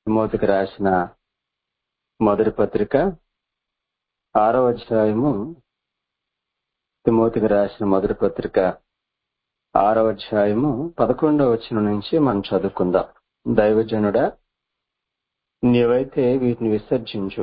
తిమోతికి రాసిన మొదటి పత్రిక ఆరో అధ్యాయము తిమోతికి రాసిన మొదటి పత్రిక ఆరో అధ్యాయము పదకొండవ వచనం నుంచి మనం చదువుకుందాం దైవజనుడా నీవైతే వీటిని విసర్జించు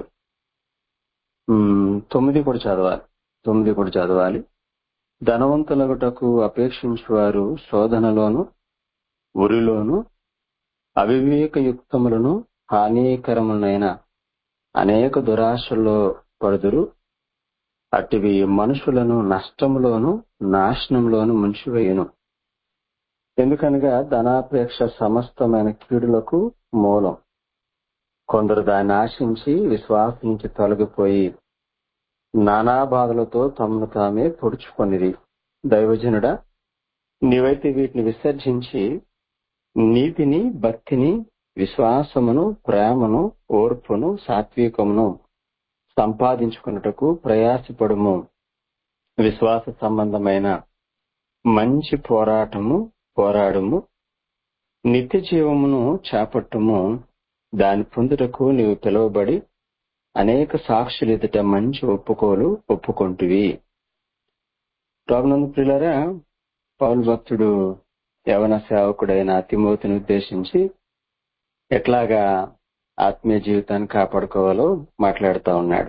ఉమ్, తొమ్మిది కూడా చదవాలి తొమ్మిది కూడా చదవాలి ధనవంతులగుటకు అపేక్షించువారు శోధనలోను ఉరిలోను అవివేకయుక్తములను హానికరములైన అనేక దురాశల్లో పడుదురు అటివి మనుషులను నష్టములోను నాశనంలోను ముంచివేయును ఎందుకనగా ధనాపేక్ష సమస్తమైన కీడులకు మూలం కొందరు దాన్ని ఆశించి విశ్వాసం నుంచి తొలగిపోయి నానా బాధలతో తమను తామే పొడుచుకొనిది దైవజనుడా నీవైతే వీటిని విసర్జించి నీతిని భక్తిని విశ్వాసమును ప్రేమను ఓర్పును సాత్వికమును సంపాదించుకున్నటకు ప్రయాసపడుము విశ్వాస సంబంధమైన మంచి పోరాటము పోరాడము నిత్య జీవమును చేపట్టము దాని పొందుటకు నీవు పిలువబడి అనేక సాక్షులు ఎదుట మంచి ఒప్పుకోలు ఒప్పుకొంటివి ప్రభునందు ప్రియులరా పౌలు భక్తుడు యవన సేవకుడైన తిమోతిని ఉద్దేశించి ఎట్లాగా ఆత్మీయ జీవితాన్ని కాపాడుకోవాలో మాట్లాడుతూ ఉన్నాడు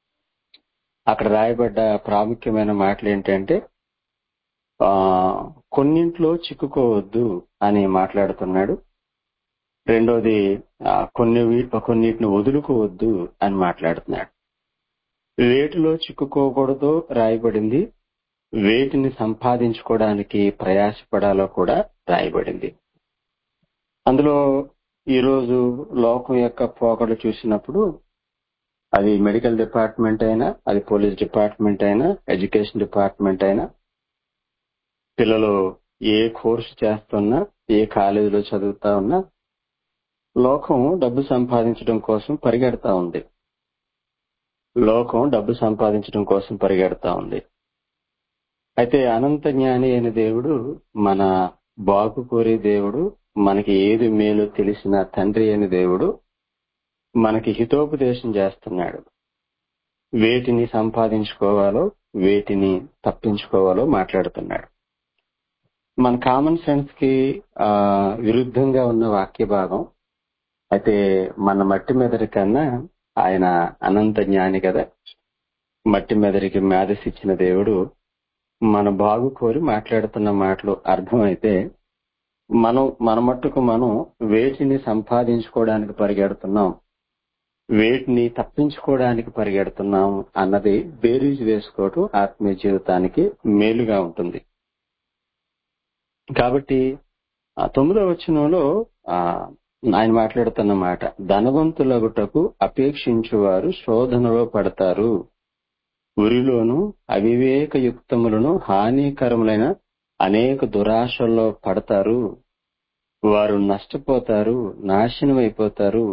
అక్కడ రాయబడ్డ ప్రాముఖ్యమైన మాటలు ఏంటంటే ఆ కొన్నింట్లో చిక్కుకోవద్దు అని మాట్లాడుతున్నాడు రెండోది ఆ, కొన్ని వీ- కొన్నిటిని వదులుకోవద్దు అని మాట్లాడుతున్నాడు వేటిలో చిక్కుకోకూడదో రాయబడింది వేటిని సంపాదించుకోవడానికి ప్రయాసపడాలో కూడా రాయబడింది అందులో ఈరోజు లోకం యొక్క పోకడలు చూసినప్పుడు అది మెడికల్ డిపార్ట్మెంట్ అయినా అది పోలీస్ డిపార్ట్మెంట్ అయినా ఎడ్యుకేషన్ డిపార్ట్మెంట్ అయినా పిల్లలు ఏ కోర్సు చేస్తున్నా ఏ కాలేజీలో చదువుతా ఉన్నా లోకం డబ్బు సంపాదించడం కోసం పరిగెడతా ఉంది లోకం డబ్బు సంపాదించడం కోసం పరిగెడతా ఉంది అయితే అనంత జ్ఞాని అయిన దేవుడు మన బాగు కోరే దేవుడు మనకి ఏది మేలు తెలిసిన తండ్రి అయిన దేవుడు మనకి హితోపదేశం చేస్తున్నాడు వేటిని సంపాదించుకోవాలో వేటిని తప్పించుకోవాలో మాట్లాడుతున్నాడు మన కామన్ సెన్స్ కి ఆ, విరుద్ధంగా ఉన్న వాక్య భాగం అయితే మన మట్టి మెదడు కన్నా ఆయన అనంత జ్ఞాని కదా మట్టి మెదడికి మేధసిచ్చిన దేవుడు మన బాగు కోరి మాట్లాడుతున్న మాటలు అర్థమైతే మనం మన మట్టుకు మనం వేటిని సంపాదించుకోవడానికి పరిగెడుతున్నాం వేటిని తప్పించుకోవడానికి పరిగెడుతున్నాం అన్నది బేరీజ్ వేసుకోవటం ఆత్మీయ జీవితానికి మేలుగా ఉంటుంది కాబట్టి ఆ తొమ్మిదవ వచనంలో ఆ, ఆయన మాట్లాడుతున్న మాట ధనవంతులగుటకు అపేక్షించువారు శోధనలో పడతారు ఉరిలోను అవివేకయుక్తములను హానికరములైన అనేక దురాశల్లో పడతారు వారు నష్టపోతారు నాశనం అయిపోతారు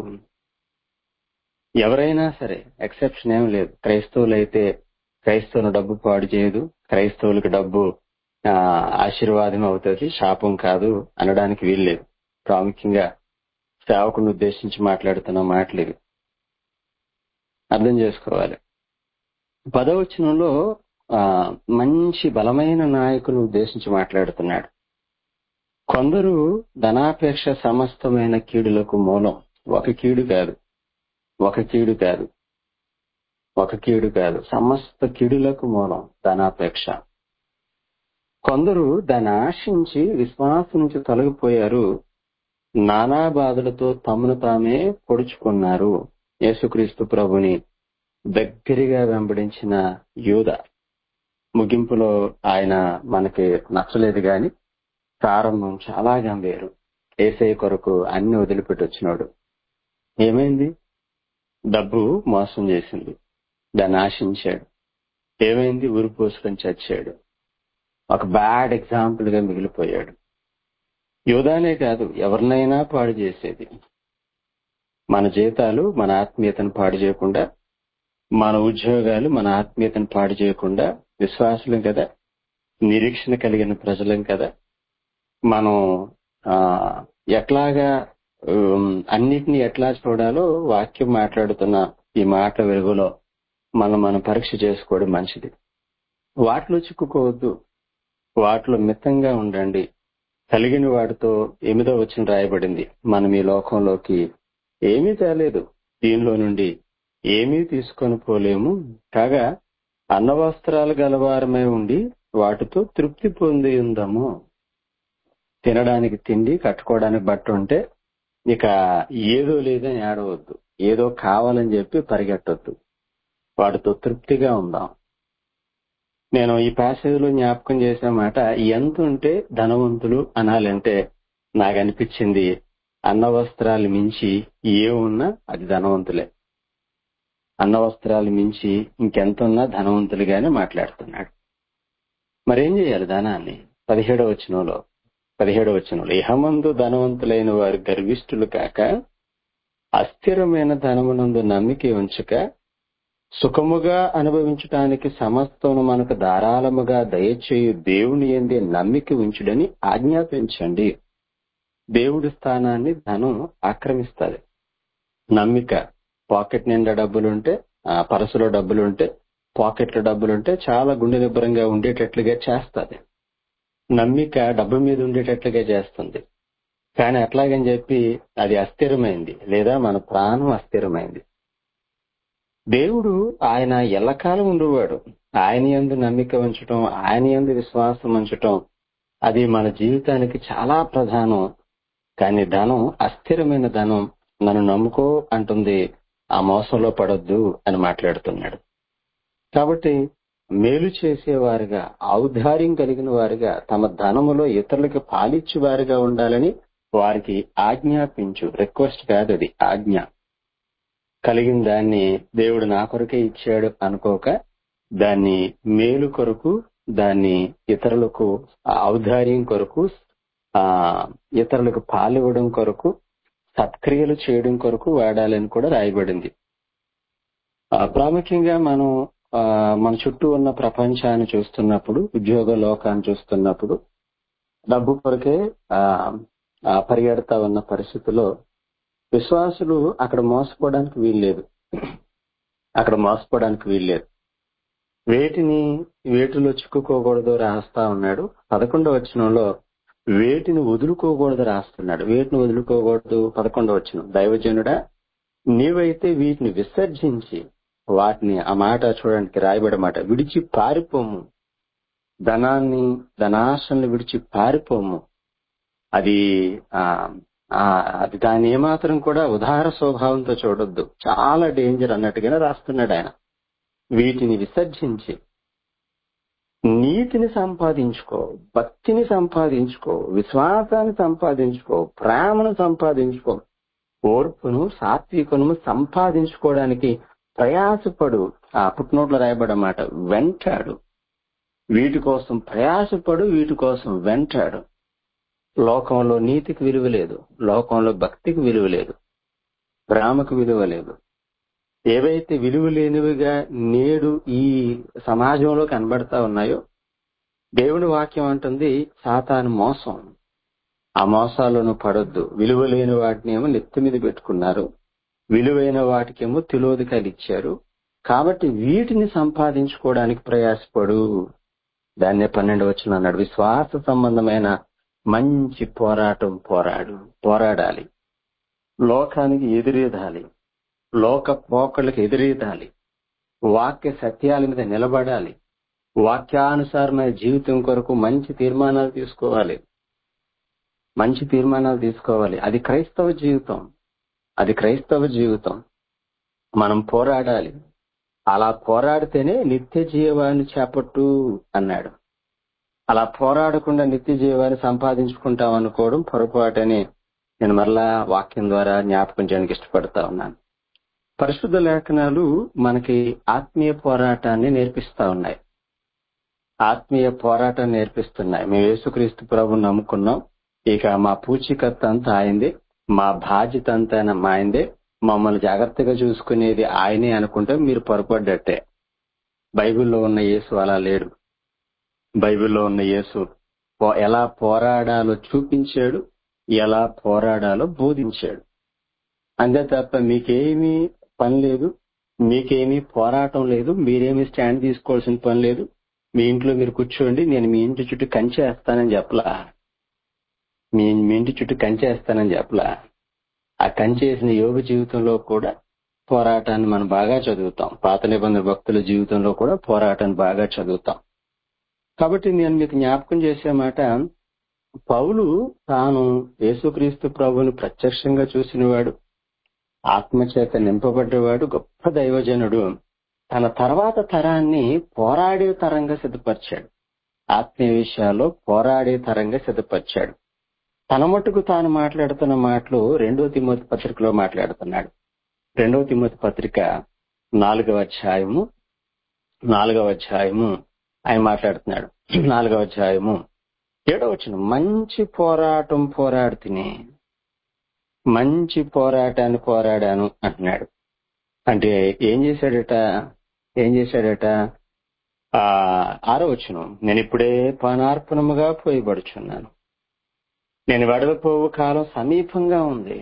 ఎవరైనా సరే ఎక్సెప్షన్ ఏం లేదు క్రైస్తవులైతే క్రైస్తవులు డబ్బు పాడు చేయదు క్రైస్తవులకు డబ్బు ఆ, ఆశీర్వాదం అవుతుంది శాపం కాదు అనడానికి వీల్లేదు ప్రాముఖ్యంగా సేవకుని ఉద్దేశించి మాట్లాడుతున్న మాటలు ఇవి అర్థం చేసుకోవాలి పదవచనంలో ఆ, మంచి బలమైన నాయకుని ఉద్దేశించి మాట్లాడుతున్నాడు కొందరు ధనాపేక్ష సమస్తమైన కీడులకు మూలం ఒక కీడు కాదు ఒక కీడు కాదు ఒక కీడు కాదు సమస్త కీడులకు మూలం ధనాపేక్ష కొందరు దాన్ని ఆశించి విశ్వాసం నుంచి తొలగిపోయారు నానా బాధలతో తమను తామే పొడుచుకున్నారు యేసుక్రీస్తు ప్రభుని దగ్గరగా వెంబడించిన యూద ముగింపులో ఆయన మనకి నచ్చలేదు గాని ప్రారంభం చాలా గంభీరు ఏసై కొరకు అన్ని వదిలిపెట్టి వచ్చినాడు ఏమైంది డబ్బు మోసం చేసింది దాన్ని ఆశించాడు ఏమైంది ఉరి పోసుకొని చచ్చాడు ఒక బ్యాడ్ ఎగ్జాంపుల్ గా మిగిలిపోయాడు యోధానే కాదు ఎవరినైనా పాడు చేసేది మన జీతాలు మన ఆత్మీయతను పాడు చేయకుండా మన ఉద్యోగాలు మన ఆత్మీయతను పాడు చేయకుండా విశ్వాసులం కదా నిరీక్షణ కలిగిన ప్రజలం కదా మనం ఆ, ఎట్లాగా ఉమ్, అన్నిటినీ ఎట్లా చూడాలో వాక్యం మాట్లాడుతున్న ఈ మాట వెలుగులో మనం మనం పరీక్ష చేసుకోవడం మంచిది వాటిలో చిక్కుకోవద్దు వాటిలో మితంగా ఉండండి కలిగిన వాటితో ఎనిమిదో వచ్చిన రాయబడింది మనం ఈ లోకంలోకి ఏమీ తేలేదు దీనిలో నుండి ఏమీ తీసుకొని పోలేము కాగా అన్నవస్త్రాలు గలవారమై ఉండి వాటితో తృప్తి పొంది ఉందాము తినడానికి తిండి కట్టుకోవడానికి బట్ట ఉంటే ఇక ఏదో లేదని ఏడవద్దు ఏదో కావాలని చెప్పి పరిగెట్టొద్దు వాటితో తృప్తిగా ఉందాం నేను ఈ ప్యాసేజ్లో జ్ఞాపకం చేసిన మాట ఎంత ఉంటే ధనవంతులు అనాలంటే నాకు అనిపించింది అన్న వస్త్రాలు మించి ఏ ఉన్నా అది ధనవంతులే అన్న వస్త్రాలు మించి ఇంకెంత ఉన్నా ధనవంతులుగానే మాట్లాడుతున్నాడు మరేం చేయాలి ధనాన్ని పదిహేడవ వచనంలో పదిహేడవ వచనంలో ఇహమందు ధనవంతులైన వారు గర్విష్ఠులు కాక అస్థిరమైన ధనమునందు నమ్మిక ఉంచక సుఖముగా అనుభవించటానికి సమస్తమును మనకు ధారాళముగా దయచేయు దేవుని ఎందే నమ్మిక ఉంచుడని ఆజ్ఞాపించండి దేవుడి స్థానాన్ని ధనం ఆక్రమిస్తుంది నమ్మిక పాకెట్ నిండా డబ్బులుంటే ఆ, పరసులో డబ్బులుంటే పాకెట్లో డబ్బులుంటే చాలా గుండె నిబ్బరంగా ఉండేటట్లుగా చేస్తుంది నమ్మిక డబ్బు మీద ఉండేటట్లుగా చేస్తుంది కానీ అట్లాగని చెప్పి అది అస్థిరమైంది లేదా మన ప్రాణం అస్థిరమైంది దేవుడు ఆయన ఎల్లకాలం ఉండేవాడు ఆయన యందు నమ్మిక ఉంచటం ఆయన యందు విశ్వాసం ఉంచటం అది మన జీవితానికి చాలా ప్రధానం కానీ ధనం అస్థిరమైన ధనం నన్ను నమ్ముకో అంటుంది ఆ మోసంలో పడొద్దు అని మాట్లాడుతున్నాడు కాబట్టి మేలు చేసేవారుగా ఔదార్యం కలిగిన వారుగా తమ ధనములో ఇతరులకు పాలిచ్చు వారుగా ఉండాలని వారికి ఆజ్ఞాపించు రిక్వెస్ట్ కాదు అది ఆజ్ఞ కలిగిన దాన్ని దేవుడు నా కొరకే ఇచ్చాడు అనుకోక దాన్ని మేలు కొరకు దాన్ని ఇతరులకు ఔదార్యం కొరకు ఆ ఇతరులకు పాలివ్వడం కొరకు సత్క్రియలు చేయడం కొరకు వాడాలని కూడా రాయబడింది ఆ, ప్రాముఖ్యంగా మనం ఆ, మన చుట్టూ ఉన్న ప్రపంచాన్ని చూస్తున్నప్పుడు ఉద్యోగ లోకాన్ని చూస్తున్నప్పుడు డబ్బు కొరకే ఆ, ఆ, పరిగెడతా ఉన్న పరిస్థితిలో విశ్వాసులు అక్కడ మోసపోవడానికి వీల్లేదు అక్కడ మోసపోవడానికి వీల్లేదు వేటిని వేటిలో చిక్కుకోకూడదో రాస్తా ఉన్నాడు పదకొండవ వచనంలో వేటిని వదులుకోకూడదు రాస్తున్నాడు వేటిని వదులుకోకూడదు పదకొండవ వచనం దైవజనుడా నీవైతే వీటిని విసర్జించి వాటిని ఆ మాట చూడడానికి రాయబడే మాట విడిచి పారిపోము ధనాన్ని ధనాశలను విడిచి పారిపోము అది ఆ ఆ, అది దాన్ని ఏమాత్రం కూడా ఉదార స్వభావంతో చూడొద్దు చాలా డేంజర్ అన్నట్టుగానే రాస్తున్నాడు ఆయన వీటిని విసర్జించి నీతిని సంపాదించుకో భక్తిని సంపాదించుకో విశ్వాసాన్ని సంపాదించుకో ప్రేమను సంపాదించుకో ఓర్పును సాత్వికను సంపాదించుకోవడానికి ప్రయాసపడు ఆ పుట్టినోట్లో రాయబడమాట వెంటాడు వీటి కోసం ప్రయాసపడు వీటి కోసం వెంటాడు లోకంలో నీతికి విలువ లేదు లోకంలో భక్తికి విలువ లేదు ప్రేమకు విలువ లేదు ఏవైతే విలువ లేనివిగా నేడు ఈ సమాజంలో కనబడతా ఉన్నాయో దేవుని వాక్యం అంటుంది సాతాను మోసం ఆ మోసాలను పడొద్దు విలువ లేని వాటిని ఏమో నెత్తి మీద పెట్టుకున్నారు విలువైన వాటికేమో తిలోదికాలు ఇచ్చారు కాబట్టి వీటిని సంపాదించుకోవడానికి ప్రయాసపడు దాన్నే పన్నెండు వచ్చిన అన్నాడు విశ్వాస సంబంధమైన మంచి పోరాటం పోరాడు పోరాడాలి లోకానికి ఎదురేదాలి లోక పోకళ్ళకి ఎదురేదాలి వాక్య సత్యాల మీద నిలబడాలి వాక్యానుసారమైన జీవితం కొరకు మంచి తీర్మానాలు తీసుకోవాలి మంచి తీర్మానాలు తీసుకోవాలి అది క్రైస్తవ జీవితం అది క్రైస్తవ జీవితం మనం పోరాడాలి అలా పోరాడితేనే నిత్య జీవాన్ని చేపట్టు అన్నాడు అలా పోరాడకుండా నిత్య జీవాన్ని సంపాదించుకుంటాం అనుకోవడం పొరపాటని నేను మరలా వాక్యం ద్వారా జ్ఞాపకం చేయడానికి ఇష్టపడతా ఉన్నాను పరిశుద్ధ లేఖనాలు మనకి ఆత్మీయ పోరాటాన్ని నేర్పిస్తా ఉన్నాయి ఆత్మీయ పోరాటం నేర్పిస్తున్నాయి మేము యేసుక్రీస్తు ప్రభు నమ్ముకున్నాం ఇక మా పూచికత్త అంతా ఆయనదే మా బాధ్యత అంతా మా ఆయనదే మమ్మల్ని జాగ్రత్తగా చూసుకునేది ఆయనే అనుకుంటే మీరు పొరపడ్డట్టే బైబిల్లో ఉన్న యేసు అలా లేడు బైబిల్లో ఉన్న యేసు పో- ఎలా పోరాడాలో చూపించాడు ఎలా పోరాడాలో బోధించాడు అంతే తప్ప మీకేమీ పని లేదు మీకేమీ పోరాటం లేదు మీరేమీ స్టాండ్ తీసుకోవాల్సిన పని లేదు మీ ఇంట్లో మీరు కూర్చోండి నేను మీ ఇంటి చుట్టూ కంచె వేస్తానని చెప్పలా మీ మీ ఇంటి చుట్టూ కంచె వేస్తానని చెప్పలా ఆ కంచె వేసిన యోగ జీవితంలో కూడా పోరాటాన్ని మనం బాగా చదువుతాం పాత నిబంధన భక్తుల జీవితంలో కూడా పోరాటాన్ని బాగా చదువుతాం కాబట్టి నేను మీకు జ్ఞాపకం చేసే మాట పౌలు తాను యేసుక్రీస్తు ప్రభుని ప్రత్యక్షంగా చూసినవాడు ఆత్మచేత నింపబడ్డవాడు గొప్ప దైవజనుడు తన తర్వాత తరాన్ని పోరాడే తరంగా సిద్ధపరిచాడు ఆత్మీయ విషయాల్లో పోరాడే తరంగా సిద్ధపరిచాడు తన మటుకు తాను మాట్లాడుతున్న మాటలు రెండో తిమ్మతి పత్రికలో మాట్లాడుతున్నాడు రెండవ తిమ్మతి పత్రిక నాలుగవ అధ్యాయము నాలుగవ అధ్యాయము ఆయన మాట్లాడుతున్నాడు నాలుగవ అధ్యాయము ఏడవ వచ్చిన మంచి పోరాటం పోరాడుతుని మంచి పోరాటాన్ని పోరాడాను అంటున్నాడు అంటే ఏం చేశాడట ఏం చేశాడట ఆ ఆరో వచ్చును నేను ఇప్పుడే పానార్పణముగా పోయబడుచున్నాను నేను వెడలిపోవు కాలం సమీపంగా ఉంది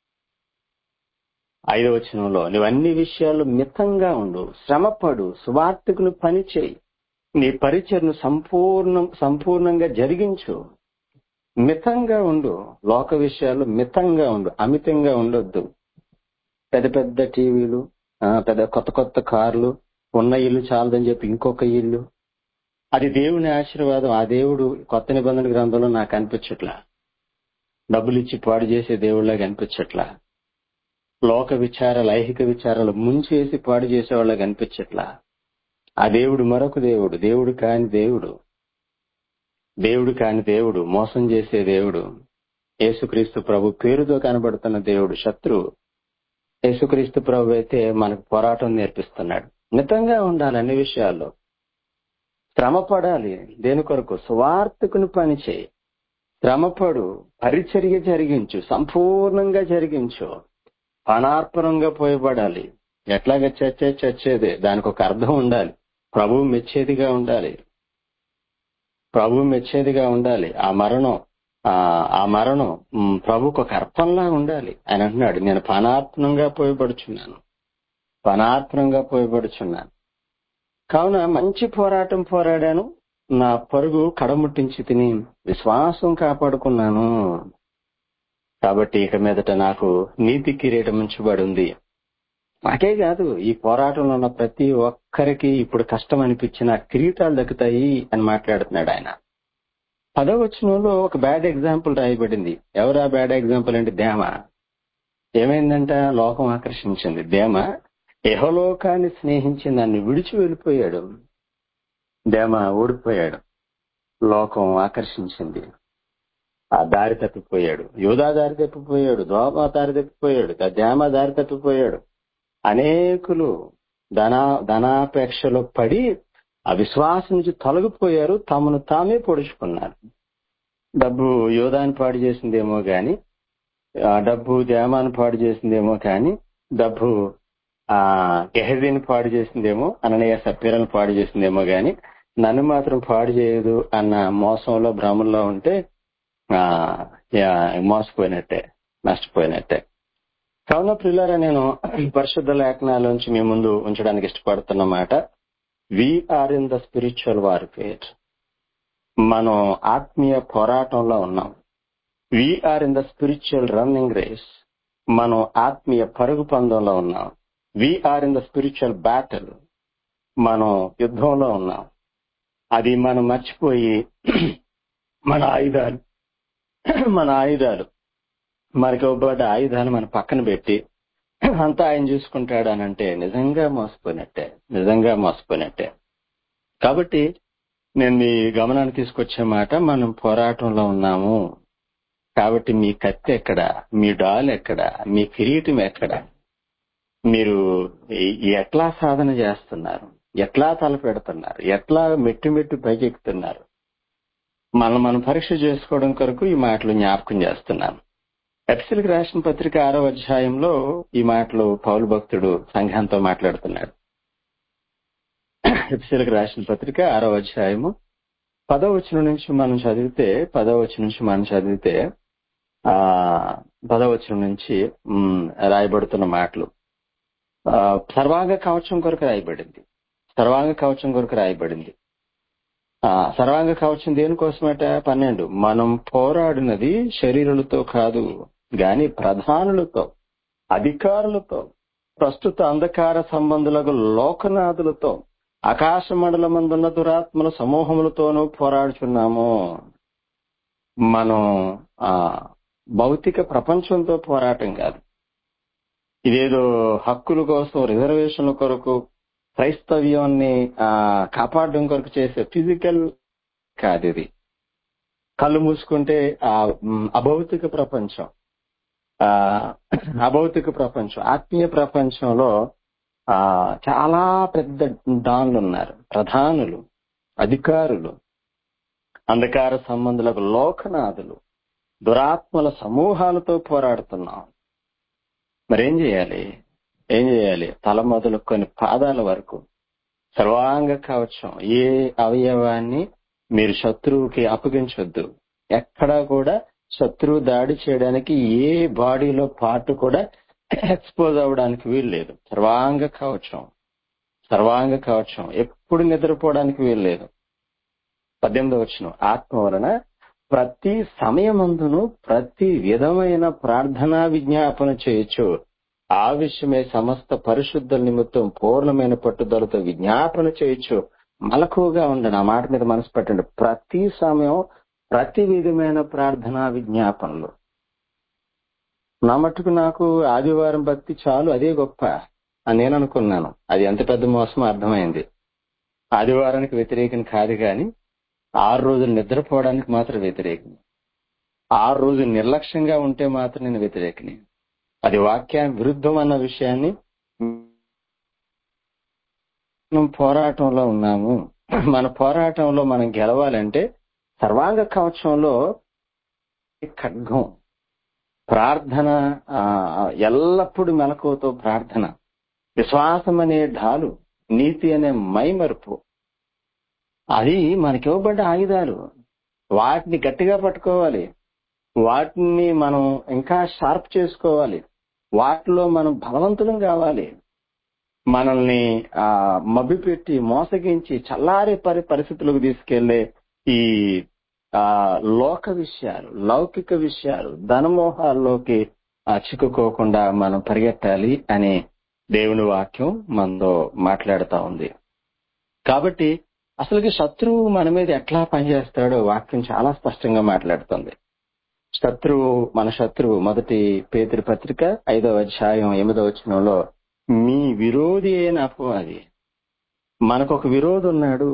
ఐదో వచనంలో నువ్వు అన్ని విషయాలు మితంగా ఉండు శ్రమపడు సువార్తకును పని చేయి నీ పరిచయను సంపూర్ణం సంపూర్ణంగా జరిగించు మితంగా ఉండు లోక విషయాలు మితంగా ఉండు అమితంగా ఉండొద్దు పెద్ద పెద్ద టీవీలు ఆ, పెద్ద కొత్త కొత్త కార్లు ఉన్న ఇల్లు చాలదని చెప్పి ఇంకొక ఇల్లు అది దేవుని ఆశీర్వాదం ఆ దేవుడు కొత్త నిబంధన గ్రంథంలో నాకు అనిపించట్లా డబ్బులు ఇచ్చి పాడు చేసే దేవుళ్ళగా అనిపించట్లా లోక విచారాలు ఐహిక విచారాలు ముంచేసి పాడు చేసేవాళ్ళగా అనిపించట్లా ఆ దేవుడు మరొక దేవుడు దేవుడు కాని దేవుడు దేవుడు కాని దేవుడు మోసం చేసే దేవుడు యేసుక్రీస్తు ప్రభు పేరుతో కనబడుతున్న దేవుడు శత్రువు యేసుక్రీస్తు ప్రభు అయితే మనకు పోరాటం నేర్పిస్తున్నాడు మితంగా ఉండాలి అన్ని విషయాల్లో శ్రమ పడాలి దేని కొరకు స్వార్థకుని పని చేయి శ్రమపడు పరిచర్య జరిగించు సంపూర్ణంగా జరిగించు అనార్పణంగా పోయబడాలి ఎట్లాగ చచ్చే చచ్చేదే దానికి ఒక అర్థం ఉండాలి ప్రభువు మెచ్చేదిగా ఉండాలి ప్రభు మెచ్చేదిగా ఉండాలి ఆ మరణం ఆ ఆ మరణం మ్, ప్రభుకు ఒక అర్పణలా ఉండాలి ఆయన అంటున్నాడు నేను పనార్పణంగా పోయబడుచున్నాను పనార్పణంగా పోయబడుచున్నాను కావున మంచి పోరాటం పోరాడాను నా పరుగు కడముట్టించి తిని విశ్వాసం కాపాడుకున్నాను కాబట్టి ఇక మీదట నాకు నీతి కిరీటం ఉంచబడి ఉంది నాకే కాదు ఈ పోరాటంలో ఉన్న ప్రతి ఒక్కరికి ఇప్పుడు కష్టం అనిపించిన కిరీటాలు దక్కుతాయి అని మాట్లాడుతున్నాడు ఆయన పదవచనంలో ఒక బ్యాడ్ ఎగ్జాంపుల్ రాయబడింది ఎవరు ఆ బ్యాడ్ ఎగ్జాంపుల్ అంటే దేమ ఏమైందంట లోకం ఆకర్షించింది దేమ యహలోకాన్ని స్నేహించి నన్ను విడిచి వెళ్ళిపోయాడు దేమ ఓడిపోయాడు లోకం ఆకర్షించింది ఆ దారి తప్పిపోయాడు యోధా దారి తప్పిపోయాడు దోమ దారి తప్పిపోయాడు దేమ దారి తప్పిపోయాడు అనేకులు ధనా ధనాపేక్షలో పడి ఆ విశ్వాసం నుంచి తొలగిపోయారు తమను తామే పొడుచుకున్నారు డబ్బు యోధాన్ని పాడు చేసిందేమో గాని ఆ డబ్బు దేమాన్ని పాడు చేసిందేమో కానీ డబ్బు ఆ గెహజీని పాడు చేసిందేమో అననయ్య సభ్యులను పాడు చేసిందేమో గాని నన్ను మాత్రం పాడు చేయదు అన్న మోసంలో భ్రమంలో ఉంటే ఆ యా, మోసపోయినట్టే నష్టపోయినట్టే కావున ప్రియులారా నేను పరిశుద్ధ లేఖనాలోంచి మీ ముందు ఉంచడానికి ఇష్టపడుతున్న మాట we are in the spiritual warfare మనం ఆత్మీయ పోరాటంలో ఉన్నాం we are in the spiritual running race మనం ఆత్మీయ పరుగు పందంలో ఉన్నాం we are in the spiritual battle మనం యుద్ధంలో ఉన్నాం అది మనం మర్చిపోయి మన ఆయుధాలు మన ఆయుధాలు మనకి ఇవ్వబడ్డ ఆయుధాలు మన పక్కన పెట్టి అంతా ఆయన చూసుకుంటాడు అని అంటే నిజంగా మోసపోయినట్టే నిజంగా మోసపోయినట్టే కాబట్టి నేను మీ గమనానికి తీసుకొచ్చే మాట మనం పోరాటంలో ఉన్నాము కాబట్టి మీ కత్తి ఎక్కడ మీ డాల్ ఎక్కడ మీ కిరీటం ఎక్కడ మీరు ఈ- ఎట్లా సాధన చేస్తున్నారు ఎట్లా తలపెడుతున్నారు ఎట్లా మెట్టు మెట్టు పైకెక్కుతున్నారు మనం మనం పరీక్ష చేసుకోవడం కొరకు ఈ మాటలు జ్ఞాపకం చేస్తున్నాను ఎఫ్సిల్కి రాసిన పత్రిక ఆరో అధ్యాయంలో ఈ మాటలు పౌలు భక్తుడు సంఘంతో మాట్లాడుతున్నాడు ఎఫ్సిల్కి రాసిన పత్రిక ఆరో అధ్యాయము పదో వచనం నుంచి మనం చదివితే పదో వచనం నుంచి మనం చదివితే ఆ పదవచనం నుంచి ఉమ్, రాయబడుతున్న మాటలు ఆ, సర్వాంగ కవచం కొరకు రాయబడింది సర్వాంగ కవచం కొరకు రాయబడింది ఆ సర్వాంగ కవచం దేనికోసమట పన్నెండు మనం పోరాడినది శరీరులతో కాదు గాని ప్రధానులతో అధికారులతో ప్రస్తుత అంధకార సంబంధులకు లోకనాథులతో ఆకాశ మండలమందున్న దురాత్మల సమూహములతోనూ పోరాడుచున్నాము మనం ఆ భౌతిక ప్రపంచంతో పోరాటం కాదు ఇదేదో హక్కుల కోసం రిజర్వేషన్ల కొరకు క్రైస్తవ్యాన్ని ఆ, కాపాడడం కొరకు చేసే ఫిజికల్ కాదు ఇది కళ్ళు మూసుకుంటే ఆ మ్, అభౌతిక ప్రపంచం ఆ అభౌతిక ప్రపంచం ఆత్మీయ ప్రపంచంలో ఆ చాలా పెద్ద డాన్లు ఉన్నారు ప్రధానులు అధికారులు అంధకార సంబంధులకు లోకనాథులు దురాత్మల సమూహాలతో పోరాడుతున్నాం మరేం చేయాలి ఏం చేయాలి తల మొదలుకొని పాదాల వరకు సర్వాంగ కవచం ఏ అవయవాన్ని మీరు శత్రువుకి అప్పగించొద్దు ఎక్కడా కూడా శత్రువు దాడి చేయడానికి ఏ బాడీలో పార్ట్ కూడా ఎక్స్పోజ్ అవ్వడానికి వీలు లేదు సర్వాంగ కవచం సర్వాంగ కవచం ఎప్పుడు నిద్రపోవడానికి వీలు లేదు పద్దెనిమిది వచ్చిన ఆత్మ వలన ప్రతి సమయమందును ప్రతి విధమైన ప్రార్థనా విజ్ఞాపన చేయొచ్చు ఆ విషయమే సమస్త పరిశుద్ధ నిమిత్తం పూర్ణమైన పట్టుదలతో విజ్ఞాపన చేయొచ్చు మలకువగా ఉండండి ఆ మాట మీద మనసు పెట్టండి ప్రతి సమయం ప్రతి విధమైన ప్రార్థనా విజ్ఞాపనలు నా మట్టుకు నాకు ఆదివారం భక్తి చాలు అదే గొప్ప అని నేను అనుకున్నాను అది ఎంత పెద్ద మోసం అర్థమైంది ఆదివారానికి వ్యతిరేకం కాదు కానీ ఆరు రోజులు నిద్రపోవడానికి మాత్రం వ్యతిరేకం ఆరు రోజులు నిర్లక్ష్యంగా ఉంటే మాత్రం నేను వ్యతిరేకని అది వాక్యానికి విరుద్ధం అన్న విషయాన్ని మనం పోరాటంలో ఉన్నాము మన పోరాటంలో మనం గెలవాలంటే సర్వాంగ కవచంలో ఖడ్గం ప్రార్థన ఆ, ఎల్లప్పుడూ మెలకువతో ప్రార్థన విశ్వాసం అనే ఢాలు నీతి అనే మైమరుపు అది మనకి ఇవ్వబడ్డ ఆయుధాలు వాటిని గట్టిగా పట్టుకోవాలి వాటిని మనం ఇంకా షార్ప్ చేసుకోవాలి వాటిలో మనం బలవంతులం కావాలి మనల్ని ఆ మభ్యపెట్టి మోసగించి చల్లారే పరి పరిస్థితులకు తీసుకెళ్లే ఈ ఆ లోక విషయాలు లౌకిక విషయాలు ధనమోహాల్లోకి ఆ, చిక్కుకోకుండా మనం పరిగెత్తాలి అనే దేవుని వాక్యం మనతో మాట్లాడుతా ఉంది కాబట్టి అసలుకి శత్రువు మన మీద ఎట్లా పనిచేస్తాడో వాక్యం చాలా స్పష్టంగా మాట్లాడుతుంది శత్రువు మన శత్రువు మొదటి పేతురి పత్రిక ఐదవ అధ్యాయం ఎనిమిదవ వచనంలో మీ విరోధి అయిన అపవాది మనకొక విరోధి ఉన్నాడు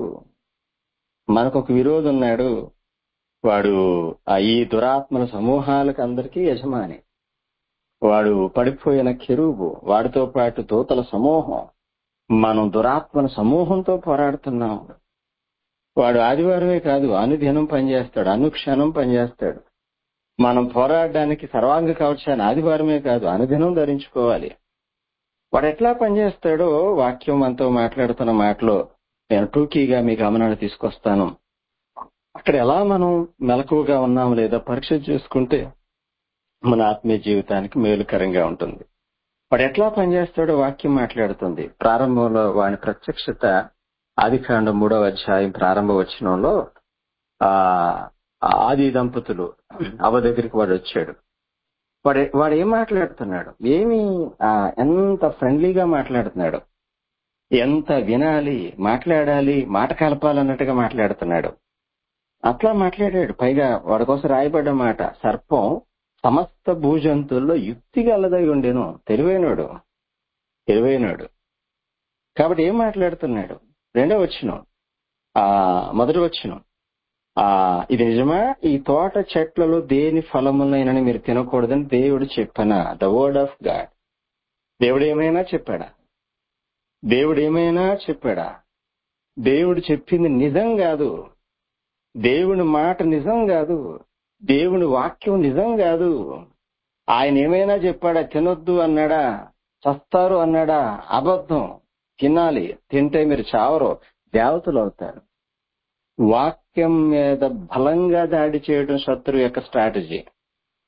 మనకొక విరోధి ఉన్నాడు వాడు ఆ ఈ దురాత్మల సమూహాలకు అందరికీ యజమాని వాడు పడిపోయిన కెరూబు వాడితో పాటు దూతల సమూహం మనం దురాత్మల సమూహంతో పోరాడుతున్నాం వాడు ఆదివారమే కాదు అనుదినం పనిచేస్తాడు అనుక్షణం పనిచేస్తాడు మనం పోరాడడానికి సర్వాంగ కవచాన్ని ఆదివారమే కాదు అనుదినం ధరించుకోవాలి వాడు ఎట్లా పనిచేస్తాడో వాక్యం మనతో మాట్లాడుతున్న మాటలో నేను టూకీగా మీ గమనాన్ని తీసుకొస్తాను అక్కడ ఎలా మనం మెలకువగా ఉన్నాం లేదా పరీక్ష చేసుకుంటే మన ఆత్మీయ జీవితానికి మేలుకరంగా ఉంటుంది వాడు ఎట్లా పనిచేస్తాడో వాక్యం మాట్లాడుతుంది ప్రారంభంలో వాని ప్రత్యక్షత ఆదికాండం మూడవ అధ్యాయం ప్రారంభ వచనంలో ఆ ఆది దంపతులు అవ దగ్గరికి వాడు వచ్చాడు వాడు వాడు ఏం మాట్లాడుతున్నాడు ఏమి ఆ, ఎంత ఫ్రెండ్లీగా మాట్లాడుతున్నాడు ఎంత వినాలి మాట్లాడాలి మాట కలపాలన్నట్టుగా మాట్లాడుతున్నాడు అట్లా మాట్లాడాడు పైగా వాడి కోసం రాయబడ్డ మాట సర్పం సమస్త భూజంతుల్లో యుక్తి గలదై ఉండేను తెలివైనడు తెలివైనడు కాబట్టి ఏం మాట్లాడుతున్నాడు రెండో వచ్చిన ఆ మొదటి వచ్చిన ఆ ఇది నిజమా ఈ తోట చెట్లలో దేని ఫలములైనని మీరు తినకూడదని దేవుడు చెప్పనా ద వర్డ్ ఆఫ్ గాడ్ దేవుడు ఏమైనా చెప్పాడా దేవుడు ఏమైనా చెప్పాడా దేవుడు చెప్పింది నిజం కాదు దేవుని మాట నిజం కాదు దేవుని వాక్యం నిజం కాదు ఆయన ఏమైనా చెప్పాడా తినొద్దు అన్నాడా చస్తారు అన్నాడా అబద్ధం తినాలి తింటే మీరు చావరు దేవతలు అవుతారు వాక్యం మీద బలంగా దాడి చేయడం శత్రువు యొక్క స్ట్రాటజీ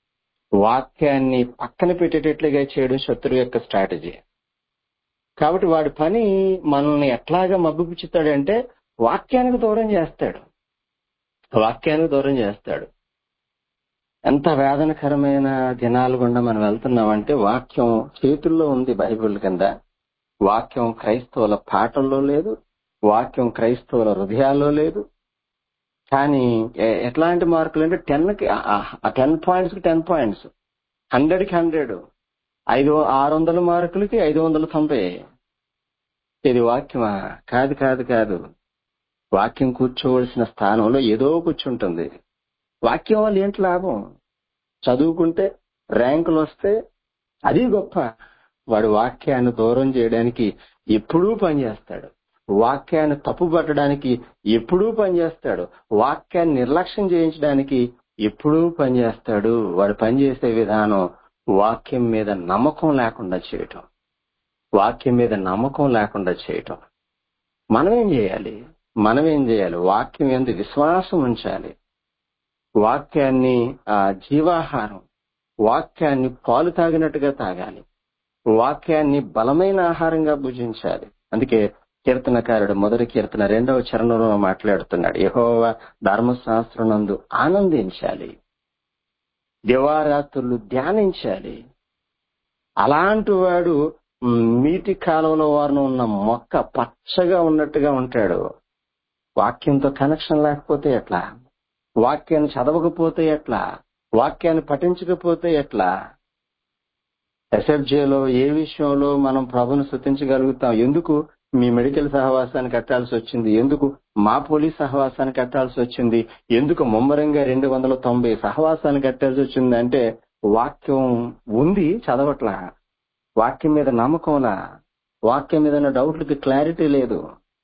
వాక్యాన్ని పక్కన పెట్టేటట్లుగా చేయడం శత్రువు యొక్క స్ట్రాటజీ కాబట్టి వాడి పని మనల్ని ఎట్లాగా మబ్బుపుచ్చుతాడంటే వాక్యానికి దూరం చేస్తాడు వాక్యానికి దూరం చేస్తాడు ఎంత వేదనకరమైన దినాలు గుండా మనం వెళ్తున్నామంటే వాక్యం చేతుల్లో ఉంది బైబిల్ కింద వాక్యం క్రైస్తవుల పాటల్లో లేదు వాక్యం క్రైస్తవుల హృదయాల్లో లేదు కానీ ఎ- ఎట్లాంటి మార్కులు అంటే టెన్ కి టెన్ పాయింట్స్ కి టెన్ పాయింట్స్ హండ్రెడ్ కి హండ్రెడ్ ఐదు ఆరు వందల మార్కులకి ఐదు వందల తొంభై ఇది వాక్యమా కాదు కాదు కాదు వాక్యం కూర్చోవలసిన స్థానంలో ఏదో కూర్చుంటుంది వాక్యం వల్ల ఏంటి లాభం చదువుకుంటే ర్యాంకులు వస్తే అది గొప్ప వాడు వాక్యాన్ని దూరం చేయడానికి ఎప్పుడూ పనిచేస్తాడు వాక్యాన్ని తప్పుపట్టడానికి ఎప్పుడూ పనిచేస్తాడు వాక్యాన్ని నిర్లక్ష్యం చేయించడానికి ఎప్పుడూ పనిచేస్తాడు వాడు పనిచేసే విధానం వాక్యం మీద నమ్మకం లేకుండా చేయటం వాక్యం మీద నమ్మకం లేకుండా చేయటం మనం ఏం చేయాలి మనం ఏం చేయాలి వాక్యం ఎందు విశ్వాసం ఉంచాలి వాక్యాన్ని ఆ జీవాహారం వాక్యాన్ని పాలు తాగినట్టుగా తాగాలి వాక్యాన్ని బలమైన ఆహారంగా భుజించాలి అందుకే కీర్తనకారుడు మొదటి కీర్తన రెండవ చరణంలో మాట్లాడుతున్నాడు యహోవ ధర్మశాస్త్రం నందు ఆనందించాలి దివారాత్రులు ధ్యానించాలి అలాంటి వాడు మ్, నీటి కాలువలో వారిన ఉన్న మొక్క పచ్చగా ఉన్నట్టుగా ఉంటాడు వాక్యంతో కనెక్షన్ లేకపోతే ఎట్లా వాక్యాన్ని చదవకపోతే ఎట్లా వాక్యాన్ని పఠించకపోతే ఎట్లా ఎస్ఎఫ్జేలో ఏ విషయంలో మనం ప్రభును స్థుతించగలుగుతాం ఎందుకు మీ మెడికల్ సహవాసాన్ని కట్టాల్సి వచ్చింది ఎందుకు మా పోలీస్ సహవాసాన్ని కట్టాల్సి వచ్చింది ఎందుకు ముమ్మరంగా రెండు వందల తొంభై సహవాసాన్ని కట్టాల్సి వచ్చింది అంటే వాక్యం ఉంది చదవట్లా వాక్యం మీద నమ్మకంలా వాక్యం మీద ఉన్న డౌట్లకి క్లారిటీ లేదు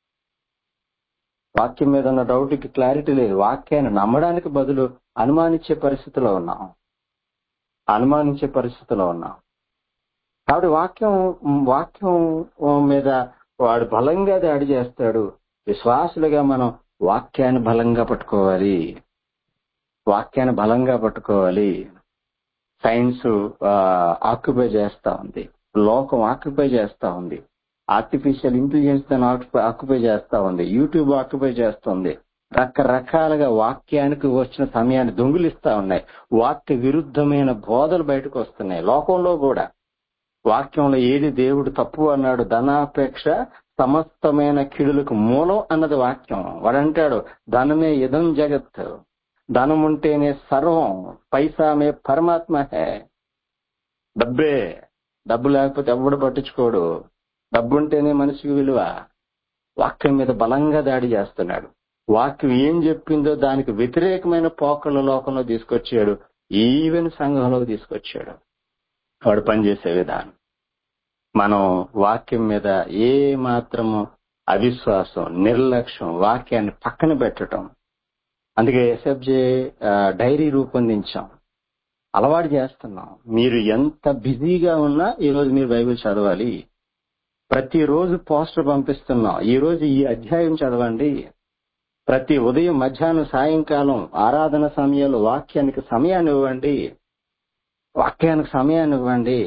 వాక్యం మీద ఉన్న డౌట్కి క్లారిటీ లేదు వాక్యాన్ని నమ్మడానికి బదులు అనుమానించే పరిస్థితిలో ఉన్నాం అనుమానించే పరిస్థితిలో ఉన్నాం కాబట్టి వాక్యం వాక్యం మీద వాడు బలంగా దాడి చేస్తాడు విశ్వాసులుగా మనం వాక్యాన్ని బలంగా పట్టుకోవాలి వాక్యాన్ని బలంగా పట్టుకోవాలి సైన్స్ ఆక్యుపై చేస్తా ఉంది లోకం ఆక్యుపై చేస్తా ఉంది ఆర్టిఫిషియల్ ఇంటెలిజెన్స్ దాన్ని ఆక్యుపై చేస్తా ఉంది యూట్యూబ్ ఆక్యుపై చేస్తుంది రకరకాలుగా వాక్యానికి వచ్చిన సమయాన్ని దొంగిలిస్తా ఉన్నాయి వాక్య విరుద్ధమైన బోధలు బయటకు వస్తున్నాయి లోకంలో కూడా వాక్యంలో ఏది దేవుడు తప్పు అన్నాడు ధనాపేక్ష సమస్తమైన కీడులకు మూలం అన్నది వాక్యం వాడంటాడు ధనమే ఇదం జగత్ ధనం ఉంటేనే సర్వం పైసామే పరమాత్మ హే డబ్బే డబ్బు లేకపోతే ఎవడు పట్టించుకోడు డబ్బు ఉంటేనే మనిషికి విలువ వాక్యం మీద బలంగా దాడి చేస్తున్నాడు వాక్యం ఏం చెప్పిందో దానికి వ్యతిరేకమైన పోకళ్ళ లోకంలో తీసుకొచ్చాడు ఈవెన్ సంఘంలోకి తీసుకొచ్చాడు వాడు పనిచేసే విధానం మనం వాక్యం మీద ఏ మాత్రము అవిశ్వాసం నిర్లక్ష్యం వాక్యాన్ని పక్కన పెట్టడం అందుకే ఎస్ఎఫ్జే డైరీ రూపొందించాం అలవాటు చేస్తున్నాం మీరు ఎంత బిజీగా ఉన్నా ఈ రోజు మీరు బైబిల్ చదవాలి ప్రతిరోజు పోస్టర్ పంపిస్తున్నాం ఈ రోజు ఈ అధ్యాయం చదవండి ప్రతి ఉదయం మధ్యాహ్నం సాయంకాలం ఆరాధన సమయంలో వాక్యానికి సమయాన్ని ఇవ్వండి వాక్యానికి సమయాన్ని ఇవ్వండి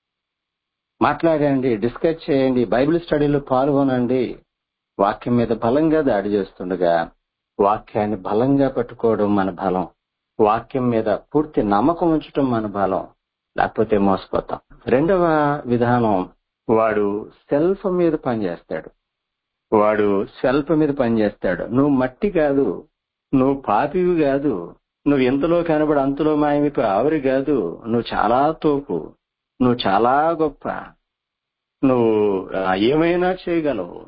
మాట్లాడండి డిస్కస్ చేయండి బైబిల్ స్టడీలో పాల్గొనండి వాక్యం మీద బలంగా దాడి చేస్తుండగా వాక్యాన్ని బలంగా పట్టుకోవడం మన బలం వాక్యం మీద పూర్తి నమ్మకం ఉంచడం మన బలం లేకపోతే మోసపోతాం రెండవ విధానం వాడు సెల్ఫ్ మీద పనిచేస్తాడు వాడు సెల్ఫ్ మీద పనిచేస్తాడు నువ్వు మట్టి కాదు నువ్వు పాపివి కాదు నువ్వు ఎంతలో కనబడి అంతలో మాయమిపి ఆవిరి కాదు నువ్వు చాలా తోపు నువ్వు చాలా గొప్ప నువ్వు ఆ, ఏమైనా చేయగలవు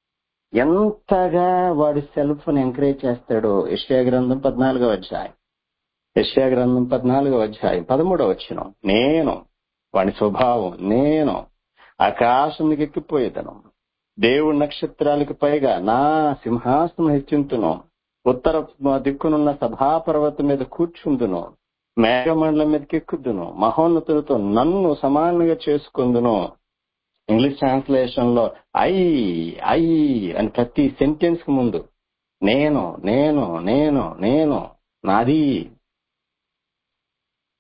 ఎంతగా వాడి సెల్ఫ్ ని ఎంకరేజ్ చేస్తాడో యెషయా గ్రంథం పద్నాలుగో అధ్యాయం యెషయా గ్రంథం పద్నాలుగో అధ్యాయం పదమూడవ వచ్చిన నేను వాడి స్వభావం నేను ఆకాశం ఎక్కిపోయేదను దేవుడి నక్షత్రాలకు పైగా నా సింహాసనం హెచ్చింతును ఉత్తర దిక్కునున్న సభాపర్వతం మీద కూర్చుందును మేఘమండలం మీదకి ఎక్కుద్దును మహోన్నతులతో నన్ను సమానంగా చేసుకుందును ఇంగ్లీష్ ట్రాన్స్లేషన్ లో ఐ ఐ అని ప్రతి సెంటెన్స్ కు ముందు నేను నేను నేను నేను నాది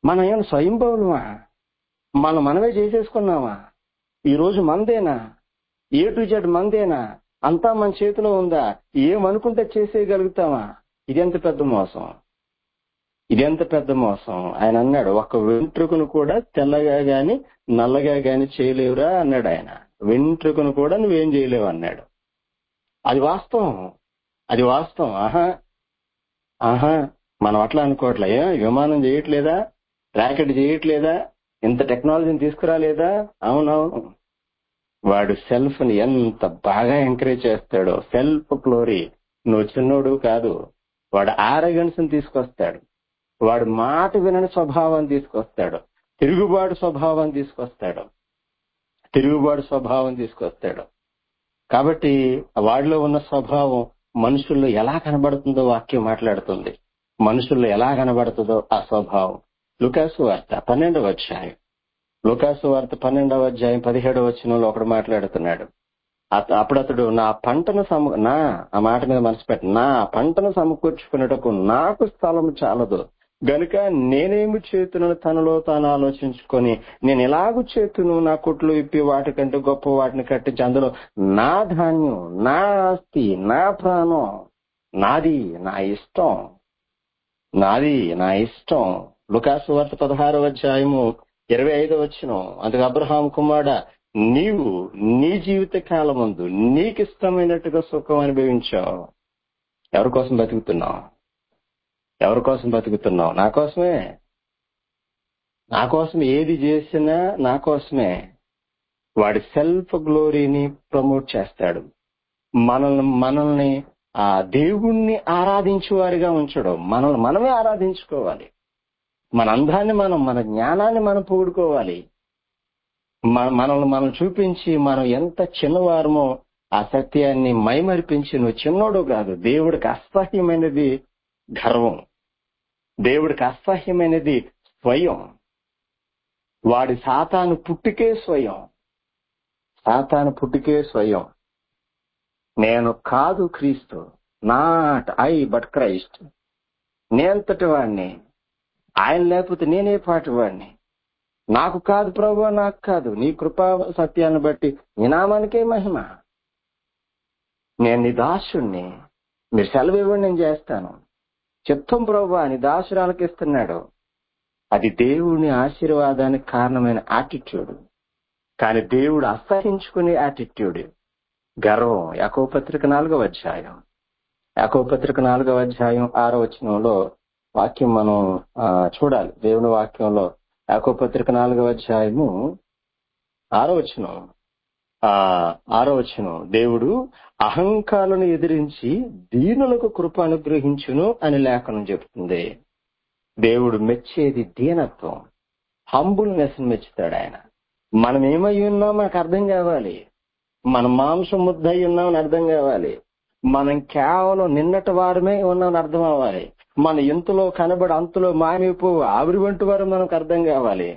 మనం ఏమైనా స్వయంభవులమా మనం మనమే చేసేసుకున్నామా ఈ రోజు మందేనా ఏ టు జెడ్ మందేనా అంతా మన చేతిలో ఉందా ఏమనుకుంటే చేసేయగలుగుతామా ఇదెంత పెద్ద మోసం ఇదెంత పెద్ద మోసం ఆయన అన్నాడు ఒక వెంట్రుకను కూడా తెల్లగా గాని నల్లగా గాని చేయలేవురా అన్నాడు ఆయన వెంట్రుకను కూడా నువ్వేం చేయలేవు అన్నాడు అది వాస్తవం అది వాస్తవం ఆహా ఆహా మనం అట్లా అనుకోవట్లే ఏ, విమానం చేయట్లేదా రాకెట్ చేయట్లేదా ఇంత టెక్నాలజీని తీసుకురాలేదా అవునవును వాడు సెల్ఫ్ ని ఎంత బాగా ఎంకరేజ్ చేస్తాడో సెల్ఫ్ గ్లోరీ నువ్వు చిన్నోడు కాదు వాడు ఆరగన్స్ ని తీసుకొస్తాడు వాడు మాట వినని స్వభావం తీసుకొస్తాడు తిరుగుబాటు స్వభావం తీసుకొస్తాడు తిరుగుబాటు స్వభావం తీసుకొస్తాడు కాబట్టి వాడిలో ఉన్న స్వభావం మనుషుల్లో ఎలా కనబడుతుందో వాక్యం మాట్లాడుతుంది మనుషుల్లో ఎలా కనబడుతుందో ఆ స్వభావం లుకాసు వార్త పన్నెండవ అధ్యాయం లుకాసు వార్త పన్నెండవ అధ్యాయం పదిహేడవ వచనంలో ఒకడు మాట్లాడుతున్నాడు అత- అప్పుడు అతడు నా పంటను సమ నా ఆ మాట మీద మనసు పెట్టి నా పంటను సమకూర్చుకున్నటకు నాకు స్థలం చాలదు గనుక నేనేమి చేతునని తనలో తాను ఆలోచించుకొని నేను ఎలాగూ చేతును నా కుట్లు ఇప్పి వాటికంటే గొప్ప వాటిని కట్టించి అందులో నా ధాన్యం నా ఆస్తి నా ప్రాణం నాది నా ఇష్టం నాది నా ఇష్టం లుకాసు వార్త పదహారవ అధ్యాయము ఇరవై ఐదో వచ్చిన అందుకు అబ్రహాం కుమారుడ నీవు నీ జీవిత కాలమందు నీకు ఇష్టమైనట్టుగా సుఖం అనుభవించావు ఎవరి కోసం బతుకుతున్నావు ఎవరి కోసం బతుకుతున్నావు నా కోసమే నా కోసం ఏది చేసినా నా కోసమే వాడి సెల్ఫ్ గ్లోరీని ప్రమోట్ చేస్తాడు మనల్ని మనల్ని ఆ దేవుణ్ణి ఆరాధించేవారిగా ఉంచడం మనల్ని మనమే ఆరాధించుకోవాలి మన అందాన్ని మనం మన జ్ఞానాన్ని మనం పొగుడుకోవాలి మన మనల్ని మనం చూపించి మనం ఎంత చిన్నవారమో ఆ సత్యాన్ని మైమరిపించి నువ్వు చిన్నోడు కాదు దేవుడికి అసహ్యమైనది గర్వం దేవుడికి అసహ్యమైనది స్వయం వాడి సాతాను పుట్టుకే స్వయం సాతాను పుట్టుకే స్వయం నేను కాదు క్రీస్తు నాట్ ఐ బట్ క్రైస్ట్ నేనంతటి వాడిని ఆయన లేకపోతే నేనే పాటి వాడిని నాకు కాదు ప్రభు నాకు కాదు నీ కృపా సత్యాన్ని బట్టి నీ నామానికే మహిమ నేను నీ దాసుణ్ణి మీరు సెలవు ఇవ్వండి నేను చేస్తాను చిత్తం ప్రభు అని దాసురాలకి ఇస్తున్నాడు అది దేవుని ఆశీర్వాదానికి కారణమైన యాటిట్యూడ్ కానీ దేవుడు అసహించుకునే యాటిట్యూడ్ గర్వం యాకో పత్రిక నాలుగవ అధ్యాయం యాకో పత్రిక నాలుగవ అధ్యాయం ఆరో వచనంలో వాక్యం మనం ఆ, చూడాలి దేవుని వాక్యంలో యాకో పత్రిక నాలుగవ అధ్యాయము ఆరో వచనం ఆ ఆరో వచనం దేవుడు అహంకాలను ఎదిరించి దీనులకు కృప అనుగ్రహించును అని లేఖనం చెబుతుంది దేవుడు మెచ్చేది దీనత్వం హంబుల్నెస్ మెచ్చుతాడు ఆయన మనం ఏమై ఉన్నాం మనకు అర్థం కావాలి మన మాంసం ముద్దయి ఉన్నామని అర్థం కావాలి మనం కేవలం నిన్నటి వారమే ఉన్నామని అర్థం అవ్వాలి మన ఇంతలో కనబడి అంతలో మాయమైపో ఆవిరి వంటి వారు మనకు అర్థం కావాలి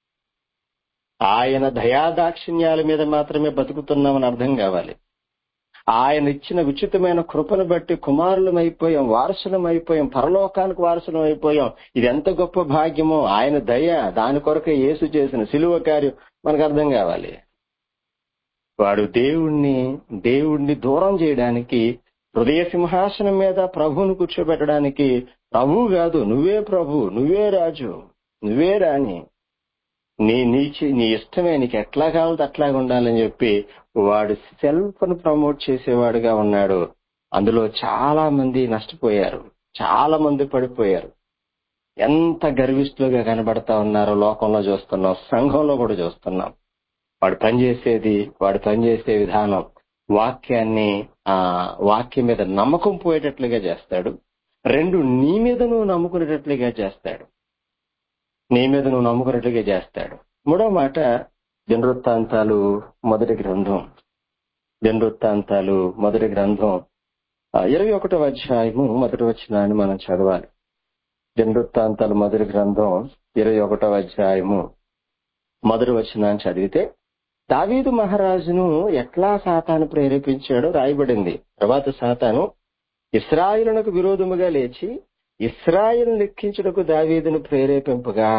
ఆయన దయాదాక్షిణ్యాల మీద మాత్రమే బతుకుతున్నామని అర్థం కావాలి ఆయన ఇచ్చిన ఉచితమైన కృపను బట్టి కుమారులం అయిపోయాం వారసులం అయిపోయాం పరలోకానికి వారసులం అయిపోయాం ఇది ఎంత గొప్ప భాగ్యమో ఆయన దయ దాని కొరకే యేసు చేసిన సిలువ కార్యం మనకు అర్థం కావాలి వాడు దేవుణ్ణి దేవుణ్ణి దూరం చేయడానికి హృదయ సింహాసనం మీద ప్రభువును కూర్చోబెట్టడానికి ప్రభువు కాదు నువ్వే ప్రభు నువ్వే రాజు నువ్వే రాణి నీ నీ చి- నీ ఇష్టమే నీకు ఎట్లా కావాలంటే అట్లాగే ఉండాలని చెప్పి వాడు సెల్ఫ్ ను ప్రమోట్ చేసేవాడుగా ఉన్నాడు అందులో చాలా మంది నష్టపోయారు చాలా మంది పడిపోయారు ఎంత గర్విష్ఠులుగా కనబడతా ఉన్నారో లోకంలో చూస్తున్నాం సంఘంలో కూడా చూస్తున్నాం వాడు పనిచేసేది వాడు పనిచేసే విధానం వాక్యాన్ని ఆ వాక్యం మీద నమ్మకం పోయేటట్లుగా చేస్తాడు రెండు నీ మీద నువ్వు నమ్ముకునేటట్లుగా చేస్తాడు నీ మీద నువ్వు నమ్ముకున్నట్లుగా చేస్తాడు మూడో మాట జనవృత్తాంతాలు మొదటి గ్రంథం జనవృత్తాంతాలు మొదటి గ్రంథం ఆ, ఇరవై ఒకటో అధ్యాయము మొదటి వచ్చినాన్ని మనం చదవాలి జనవృత్తాంతాలు మొదటి గ్రంథం ఇరవై ఒకటో అధ్యాయము మొదటి వచ్చినాన్ని చదివితే దావీదు మహారాజును ఎట్లా సాతాను ప్రేరేపించాడో రాయబడింది తర్వాత సాతాను ఇస్రాయిలునకు విరోధముగా లేచి ఇస్రాయిల్ లెక్కించుటకు దావీదును ప్రేరేపింపగా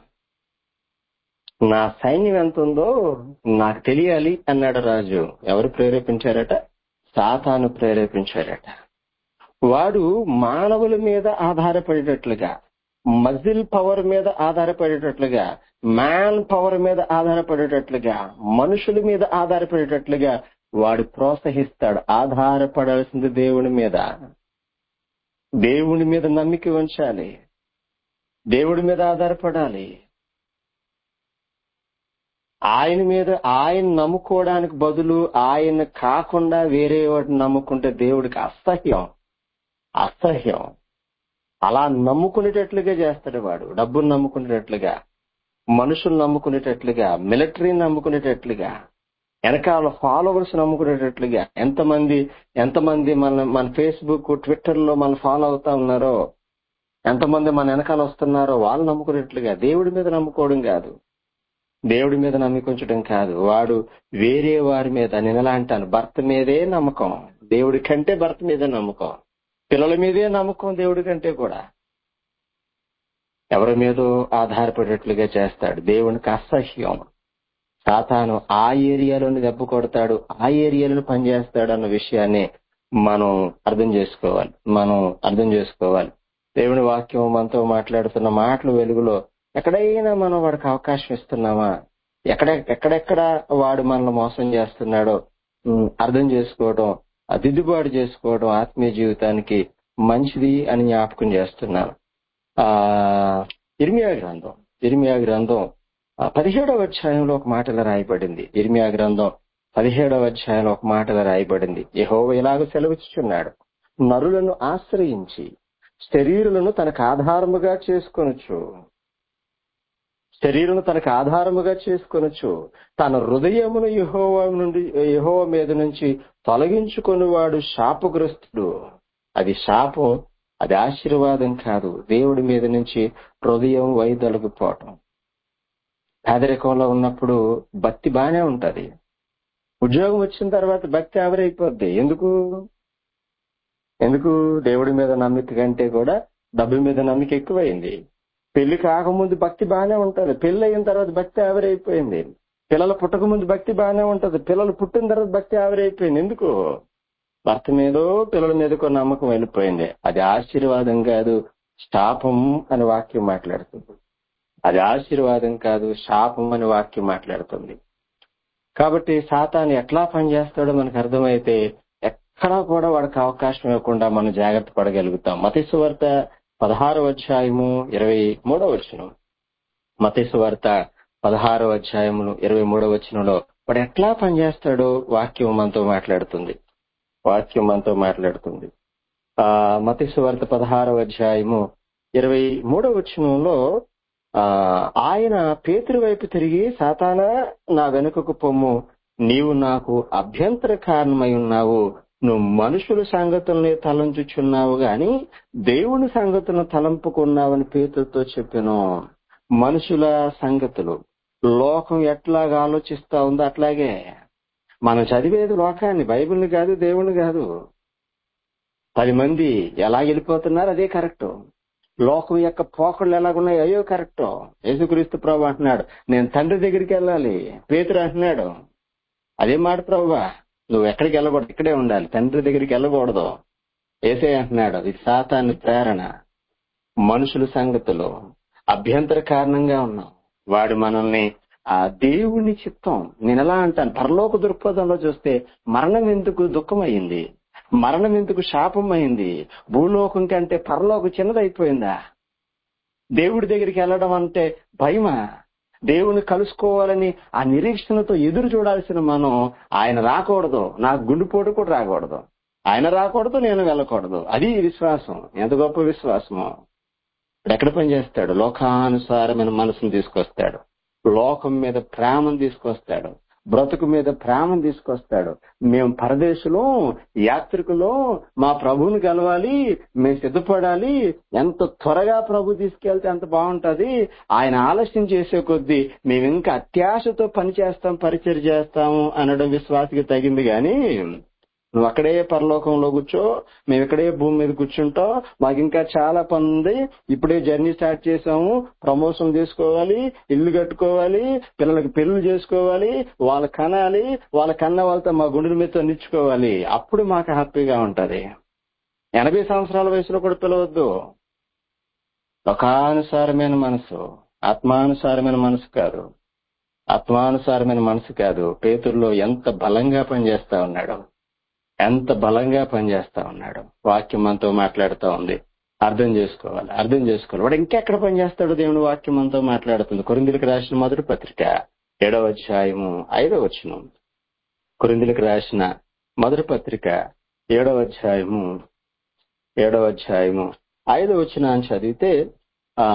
నా సైన్యం ఎంత ఉందో నాకు తెలియాలి అన్నాడు రాజు ఎవరు ప్రేరేపించారట సాతాను ప్రేరేపించారట వాడు మానవుల మీద ఆధారపడేటట్లుగా మజిల్ పవర్ మీద ఆధారపడేటట్లుగా మ్యాన్ పవర్ మీద ఆధారపడేటట్లుగా మనుషుల మీద ఆధారపడేటట్లుగా వాడు ప్రోత్సహిస్తాడు ఆధారపడాల్సింది దేవుని మీద దేవుని మీద నమ్మిక ఉంచాలి దేవుడి మీద ఆధారపడాలి ఆయన మీద ఆయన నమ్ముకోవడానికి బదులు ఆయన కాకుండా వేరే వాటిని నమ్ముకుంటే దేవుడికి అసహ్యం అసహ్యం అలా నమ్ముకునేటట్లుగా చేస్తాడు వాడు డబ్బును నమ్ముకునేటట్లుగా మనుషులు నమ్ముకునేటట్లుగా మిలిటరీని నమ్ముకునేటట్లుగా వెనకాల ఫాలోవర్స్ నమ్ముకునేటట్లుగా ఎంతమంది ఎంతమంది మన మన ఫేస్బుక్ ట్విట్టర్ లో మన ఫాలో అవుతా ఉన్నారో ఎంతమంది మన వెనకాల వస్తున్నారో వాళ్ళు నమ్ముకునేట్లుగా దేవుడి మీద నమ్ముకోవడం కాదు దేవుడి మీద నమ్మికుంచడం కాదు వాడు వేరే వారి మీద నేను ఎలా అంటాను భర్త మీదే నమ్మకం దేవుడి కంటే భర్త మీదే నమ్మకం పిల్లల మీదే నమ్మకం దేవుడి కంటే కూడా ఎవరి మీదో ఆధారపడేట్లుగా చేస్తాడు దేవునికి అసహ్యం సాతాను ఆ ఏరియాలోని దెబ్బ కొడతాడు ఆ ఏరియాలో పనిచేస్తాడు అన్న విషయాన్ని మనం అర్థం చేసుకోవాలి మనం అర్థం చేసుకోవాలి దేవుని వాక్యం మనతో మాట్లాడుతున్న మాటల వెలుగులో ఎక్కడైనా మనం వాడికి అవకాశం ఇస్తున్నామా ఎక్కడ ఎక్కడెక్కడ వాడు మనల్ని మోసం చేస్తున్నాడో ఉమ్, అర్థం చేసుకోవడం ఆ దిద్దుబాటు చేసుకోవడం ఆత్మీయ జీవితానికి మంచిది అని జ్ఞాపకం చేస్తున్నాను ఆ ఇర్మియా గ్రంథం ఇర్మియా గ్రంథం ఆ, పదిహేడవ అధ్యాయంలో ఒక మాట ఇలా రాయబడింది ఇర్మియా గ్రంథం పదిహేడవ అధ్యాయంలో ఒక మాట ఇలా రాయబడింది యెహోవా ఇలాగ సెలవిచ్చుచున్నాడు నరులను ఆశ్రయించి శరీరులను తనకు ఆధారముగా చేసుకొనొచ్చు శరీరం తనకు ఆధారముగా చేసుకొనొచ్చు తన హృదయమును యెహోవా నుండి యెహోవా మీద నుంచి తొలగించుకొని వాడు శాపగ్రస్తుడు అది శాపం అది ఆశీర్వాదం కాదు దేవుడి మీద నుంచి హృదయం వైదొలగిపోవటం పేదరికంలో ఉన్నప్పుడు భక్తి బానే ఉంటది ఉద్యోగం వచ్చిన తర్వాత భక్తి ఆవిరైపోద్ది ఎందుకు ఎందుకు దేవుడి మీద నమ్మిక కంటే కూడా డబ్బు మీద నమ్మిక ఎక్కువైంది పెళ్లి కాకముందు భక్తి బానే ఉంటది పెళ్లి అయిన తర్వాత భక్తి ఆవిరైపోయింది పిల్లలు పుట్టక ముందు భక్తి బానే ఉంటది పిల్లలు పుట్టిన తర్వాత భక్తి ఆవిరైపోయింది ఎందుకు భర్త మీదో పిల్లల మీదకో నమ్మకం వెళ్ళిపోయింది అది ఆశీర్వాదం కాదు శాపం అని వాక్యం మాట్లాడుతుంది అది ఆశీర్వాదం కాదు శాపం అని వాక్యం మాట్లాడుతుంది కాబట్టి సాతాను ఎట్లా పనిచేస్తాడో మనకు అర్థమైతే ఎక్కడా కూడా వాడికి అవకాశం ఇవ్వకుండా మనం జాగ్రత్త పడగలుగుతాం మతేసు వార్త పదహారవ అధ్యాయము ఇరవై మూడవ వచనం మతేసు వార్త పదహారవ అధ్యాయమును ఇరవై మూడవ వచనంలో వాడు ఎట్లా పనిచేస్తాడో వాక్యం మనతో మాట్లాడుతుంది వాక్యం మనతో మాట్లాడుతుంది ఆ మతేసు వార్త పదహారవ అధ్యాయము ఇరవై మూడవ వచనంలో ఆ ఆయన పేతురు వైపు తిరిగి సాతానా నా వెనుకకు పొమ్ము నీవు నాకు అభ్యంతర కారణమై ఉన్నావు నువ్వు మనుషుల సంగతుల్ని తలంచుచున్నావు గాని దేవుని సంగతులను తలంపుకున్నావని పేతులతో చెప్పాను మనుషుల సంగతులు లోకం ఎట్లాగా ఆలోచిస్తా ఉందో అట్లాగే మనం చదివేది లోకాన్ని బైబిల్ని కాదు దేవుని కాదు పది మంది ఎలా వెళ్ళిపోతున్నారు అదే కరెక్ట్ లోకం యొక్క పోకళ్ళు ఎలాగున్నాయి అయ్యో కరెక్ట్ యేసుక్రీస్తు ప్రభు అంటున్నాడు నేను తండ్రి దగ్గరికి వెళ్ళాలి పేతురు అంటున్నాడు అదే మాట ప్రభువా నువ్వు ఎక్కడికి వెళ్ళకూడదు ఇక్కడే ఉండాలి తండ్రి దగ్గరికి వెళ్ళకూడదు ఏసే అంటున్నాడు ఇది సాతాన్ని ప్రేరణ మనుషుల సంగతులు అభ్యంతర కారణంగా ఉన్నాం వాడు మనల్ని ఆ దేవుని చిత్తం నేను ఎలా అంటాను పరలోక దృక్పథంలో చూస్తే మరణం ఎందుకు దుఃఖమైంది మరణం ఎందుకు శాపం అయింది భూలోకం కంటే పరలోకం చిన్నదైపోయిందా దేవుడి దగ్గరికి వెళ్ళడం అంటే భయమా దేవుని కలుసుకోవాలని ఆ నిరీక్షణతో ఎదురు చూడాల్సిన మనం ఆయన రాకూడదు నాకు గుండెపోటు కూడా రాకూడదు ఆయన రాకూడదు నేను వెళ్ళకూడదు అది విశ్వాసం ఎంత గొప్ప విశ్వాసమో ఇప్పుడు ఎక్కడ పని చేస్తాడు లోకానుసారమైన మనసును తీసుకొస్తాడు లోకం మీద ప్రేమను తీసుకొస్తాడు బ్రతుకు మీద ప్రేమను తీసుకొస్తాడు మేము పరదేశులో యాత్రికులో మా ప్రభువుని కలవాలి మేము సిద్ధపడాలి ఎంత త్వరగా ప్రభు తీసుకెళ్తే అంత బాగుంటది ఆయన ఆలస్యం చేసే కొద్దీ మేము ఇంకా అత్యాశతో పని చేస్తాం పరిచయం చేస్తాము అనడం విశ్వాసకి తగింది గాని నువ్వు అక్కడే పరలోకంలో కూర్చో మేము ఇక్కడే భూమి మీద కూర్చుంటాం మాకు ఇంకా చాలా పని ఉంది ఇప్పుడే జర్నీ స్టార్ట్ చేసాము ప్రమోషన్ తీసుకోవాలి ఇల్లు కట్టుకోవాలి పిల్లలకి పెళ్లి చేసుకోవాలి వాళ్ళ కనాలి వాళ్ళ కన్న వాళ్ళతో మా గుండెల మీద నిచ్చుకోవాలి అప్పుడు మాకు హ్యాపీగా ఉంటది ఎనభై సంవత్సరాల వయసులో కూడా పిలవద్దు లోకానుసారమైన మనసు ఆత్మానుసారమైన మనసు కాదు ఆత్మానుసారమైన మనసు కాదు పేతుల్లో ఎంత బలంగా పనిచేస్తా ఉన్నాడు ఎంత బలంగా పనిచేస్తా ఉన్నాడు వాక్యం మనతో మాట్లాడుతూ ఉంది అర్థం చేసుకోవాలి అర్థం చేసుకోవాలి వాడు ఇంకెక్కడ పనిచేస్తాడు దేవుని వాక్యం మనతో మాట్లాడుతుంది కొరిందులకు రాసిన మొదటి పత్రిక ఏడవ అధ్యాయము ఐదవ వచనం కొరిందులకు రాసిన మొదటి పత్రిక ఏడవ అధ్యాయము ఏడవ అధ్యాయము ఐదవ వచనం చదివితే ఆ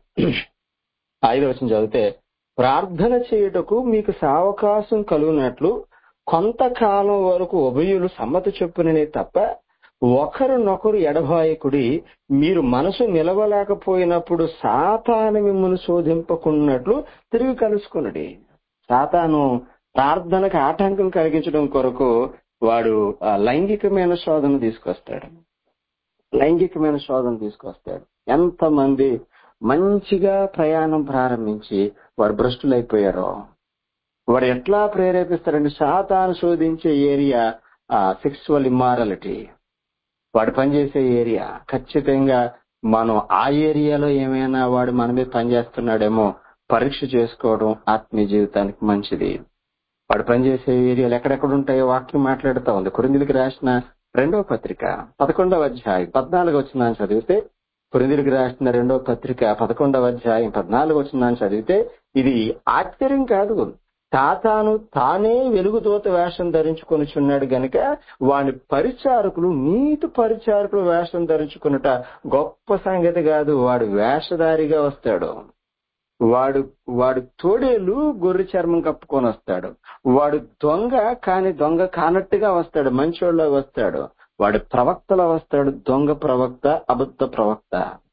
ఐదవ వచనం చదివితే ప్రార్థన చేయుటకు మీకు సావకాశం కలుగునట్లు కొంతకాలం వరకు ఉభయులు సమ్మతి చొప్పుననే తప్ప ఒకరినొకరు ఎడబాయకుడి మీరు మనసు నిలవలేకపోయినప్పుడు సాతాను మిమ్మల్ని శోధింపకున్నట్లు తిరిగి కలుసుకున్నది సాతాను ప్రార్థనకు ఆటంకం కలిగించడం కొరకు వాడు ఆ, లైంగికమైన శోధన తీసుకొస్తాడు లైంగికమైన శోధన తీసుకొస్తాడు ఎంతమంది మంచిగా ప్రయాణం ప్రారంభించి వారు భ్రష్టులైపోయారో వాడు ఎట్లా ప్రేరేపిస్తారంటే సాతాను శోధించే ఏరియా సెక్సువల్ ఇమ్మారాలిటీ వాడు పనిచేసే ఏరియా ఖచ్చితంగా మనం ఆ ఏరియాలో ఏమైనా వాడు మన మీద పనిచేస్తున్నాడేమో పరీక్ష చేసుకోవడం ఆత్మీయ జీవితానికి మంచిది వాడు పనిచేసే ఏరియాలు ఎక్కడెక్కడ ఉంటాయో వాక్యం మాట్లాడుతూ ఉంది కురిందులకి రాసిన రెండవ పత్రిక పదకొండవ అధ్యాయం పద్నాలుగు వచ్చిన చదివితే కురిందులకి రాసిన రెండవ పత్రిక పదకొండవ అధ్యాయం పద్నాలుగు వచ్చిన చదివితే ఇది ఆశ్చర్యం కాదు తాతాను తానే వెలుగుదూత వేషం ధరించుకొనిచున్నాడు గనుక వాని పరిచారకులు నీతి పరిచారకులు వేషం ధరించుకున్నట గొప్ప సంగతి కాదు వాడు వేషధారిగా వస్తాడు వాడు వాడు తోడేలు గొర్రె చర్మం కప్పుకొని వస్తాడు వాడు దొంగ కాని దొంగ కానట్టుగా వస్తాడు మంచోళ్ళ వస్తాడు వాడు ప్రవక్తలా వస్తాడు దొంగ ప్రవక్త అబద్ధ ప్రవక్త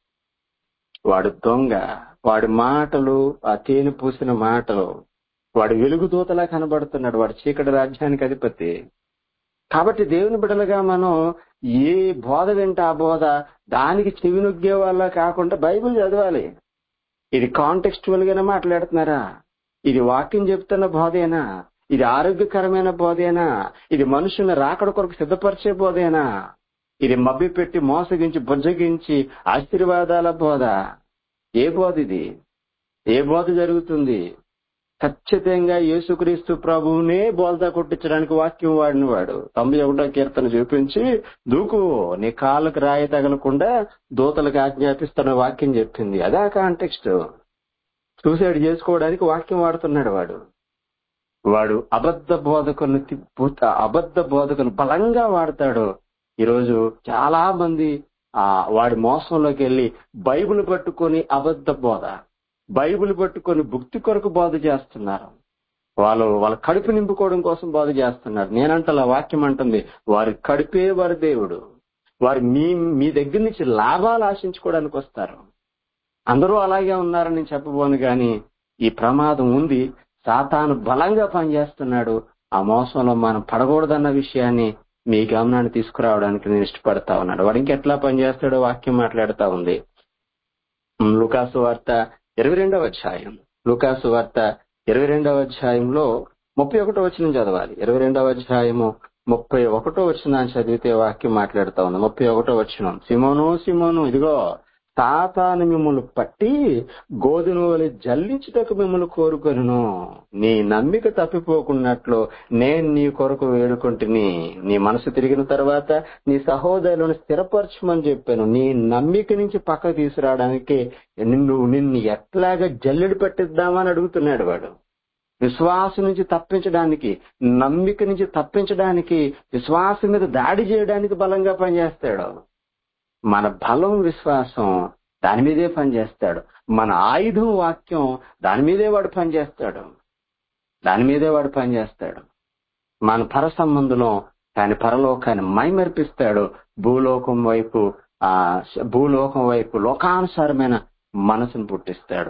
వాడు దొంగ వాడి మాటలు ఆ తేనె పూసిన మాటలు వాడు వెలుగుదూతలా కనబడుతున్నాడు వాడు చీకటి రాజ్యానికి అధిపతి కాబట్టి దేవుని బిడలుగా మనం ఏ బోధ వింటే ఆ బోధ దానికి చెవినొగ్గే వాళ్ళ కాకుండా బైబిల్ చదవాలి ఇది కాంటెక్స్టువల్ గానే మాట్లాడుతున్నారా ఇది వాక్యం చెప్తున్న బోధేనా ఇది ఆరోగ్యకరమైన బోధేనా ఇది మనుషుల్ని రాకడ కొరకు సిద్ధపరిచే బోధేనా ఇది మభ్య పెట్టి మోసగించి బుజ్జగించి ఆశీర్వాదాల బోధ ఏ బోధ ఇది ఏ బోధ జరుగుతుంది ఖచ్చితంగా యేసుక్రీస్తు ప్రభువునే బోల్తా కొట్టించడానికి వాక్యం వాడిన వాడు తొంభై ఒకటో కీర్తన చూపించి దూకు నీ కాళ్ళకు రాయి తగలకుండా దూతలకు ఆజ్ఞాపిస్తున్న వాక్యం చెప్పింది అదా కాంటెక్స్ట్ సూసైడ్ చేసుకోవడానికి వాక్యం వాడుతున్నాడు వాడు వాడు అబద్ధ బోధకులను తిప్పు అబద్ధ బోధకులను బలంగా వాడతాడు ఈరోజు చాలా మంది ఆ వాడి మోసంలోకి వెళ్ళి బైబిల్ పట్టుకొని అబద్ధ బోధ బైబిల్ పట్టుకొని భుక్తి కొరకు బోధ చేస్తున్నారు వాళ్ళు వాళ్ళ కడుపు నింపుకోవడం కోసం బోధ చేస్తున్నారు నేనంటలా వాక్యం అంటుంది వారి కడుపే వారి దేవుడు వారు మీ మీ దగ్గర నుంచి లాభాలు ఆశించుకోవడానికి వస్తారు అందరూ అలాగే ఉన్నారని నేను చెప్పబోను గాని ఈ ప్రమాదం ఉంది సాతాను బలంగా పనిచేస్తున్నాడు ఆ మోసంలో మనం పడకూడదన్న విషయాన్ని మీ గమనాన్ని తీసుకురావడానికి నేను ఇష్టపడతా ఉన్నాడు వాడు ఇంకెట్లా పనిచేస్తాడో వాక్యం మాట్లాడుతా ఉంది లుకాసు వార్త ఇరవై రెండవ అధ్యాయం లుకాసు వార్త ఇరవై రెండవ అధ్యాయంలో ముప్పై ఒకటో వచ్చిన చదవాలి ఇరవై రెండవ అధ్యాయము ముప్పై ఒకటో వచ్చిన చదివితే వాక్యం మాట్లాడుతా ఉంది ముప్పై ఒకటో వచ్చిన సిమోను సిమోను ఇదిగో తాతాను మిమ్మల్ని పట్టి గోధుమ వలి జల్లించుటకు మిమ్మల్ని కోరుకొనును నీ నమ్మిక తప్పిపోకున్నట్లు నేను నీ కొరకు వేడుకుంటుని నీ మనసు తిరిగిన తర్వాత నీ సహోదరులను స్థిరపరచమని చెప్పాను నీ నమ్మిక నుంచి పక్క తీసుకురావడానికి నిన్ను నిన్ను ఎట్లాగా జల్లెడు పెట్టిద్దామని అడుగుతున్నాడు వాడు విశ్వాసం నుంచి తప్పించడానికి నమ్మిక నుంచి తప్పించడానికి విశ్వాసం మీద దాడి చేయడానికి బలంగా పనిచేస్తాడు మన బలం విశ్వాసం దాని మీదే పనిచేస్తాడు మన ఆయుధం వాక్యం దాని మీదే వాడు పనిచేస్తాడు దాని మీదే వాడు పనిచేస్తాడు మన పర సంబంధంలో దాని పరలోకాన్ని మైమర్పిస్తాడు భూలోకం వైపు ఆ భూలోకం వైపు లోకానుసారమైన మనసును పుట్టిస్తాడు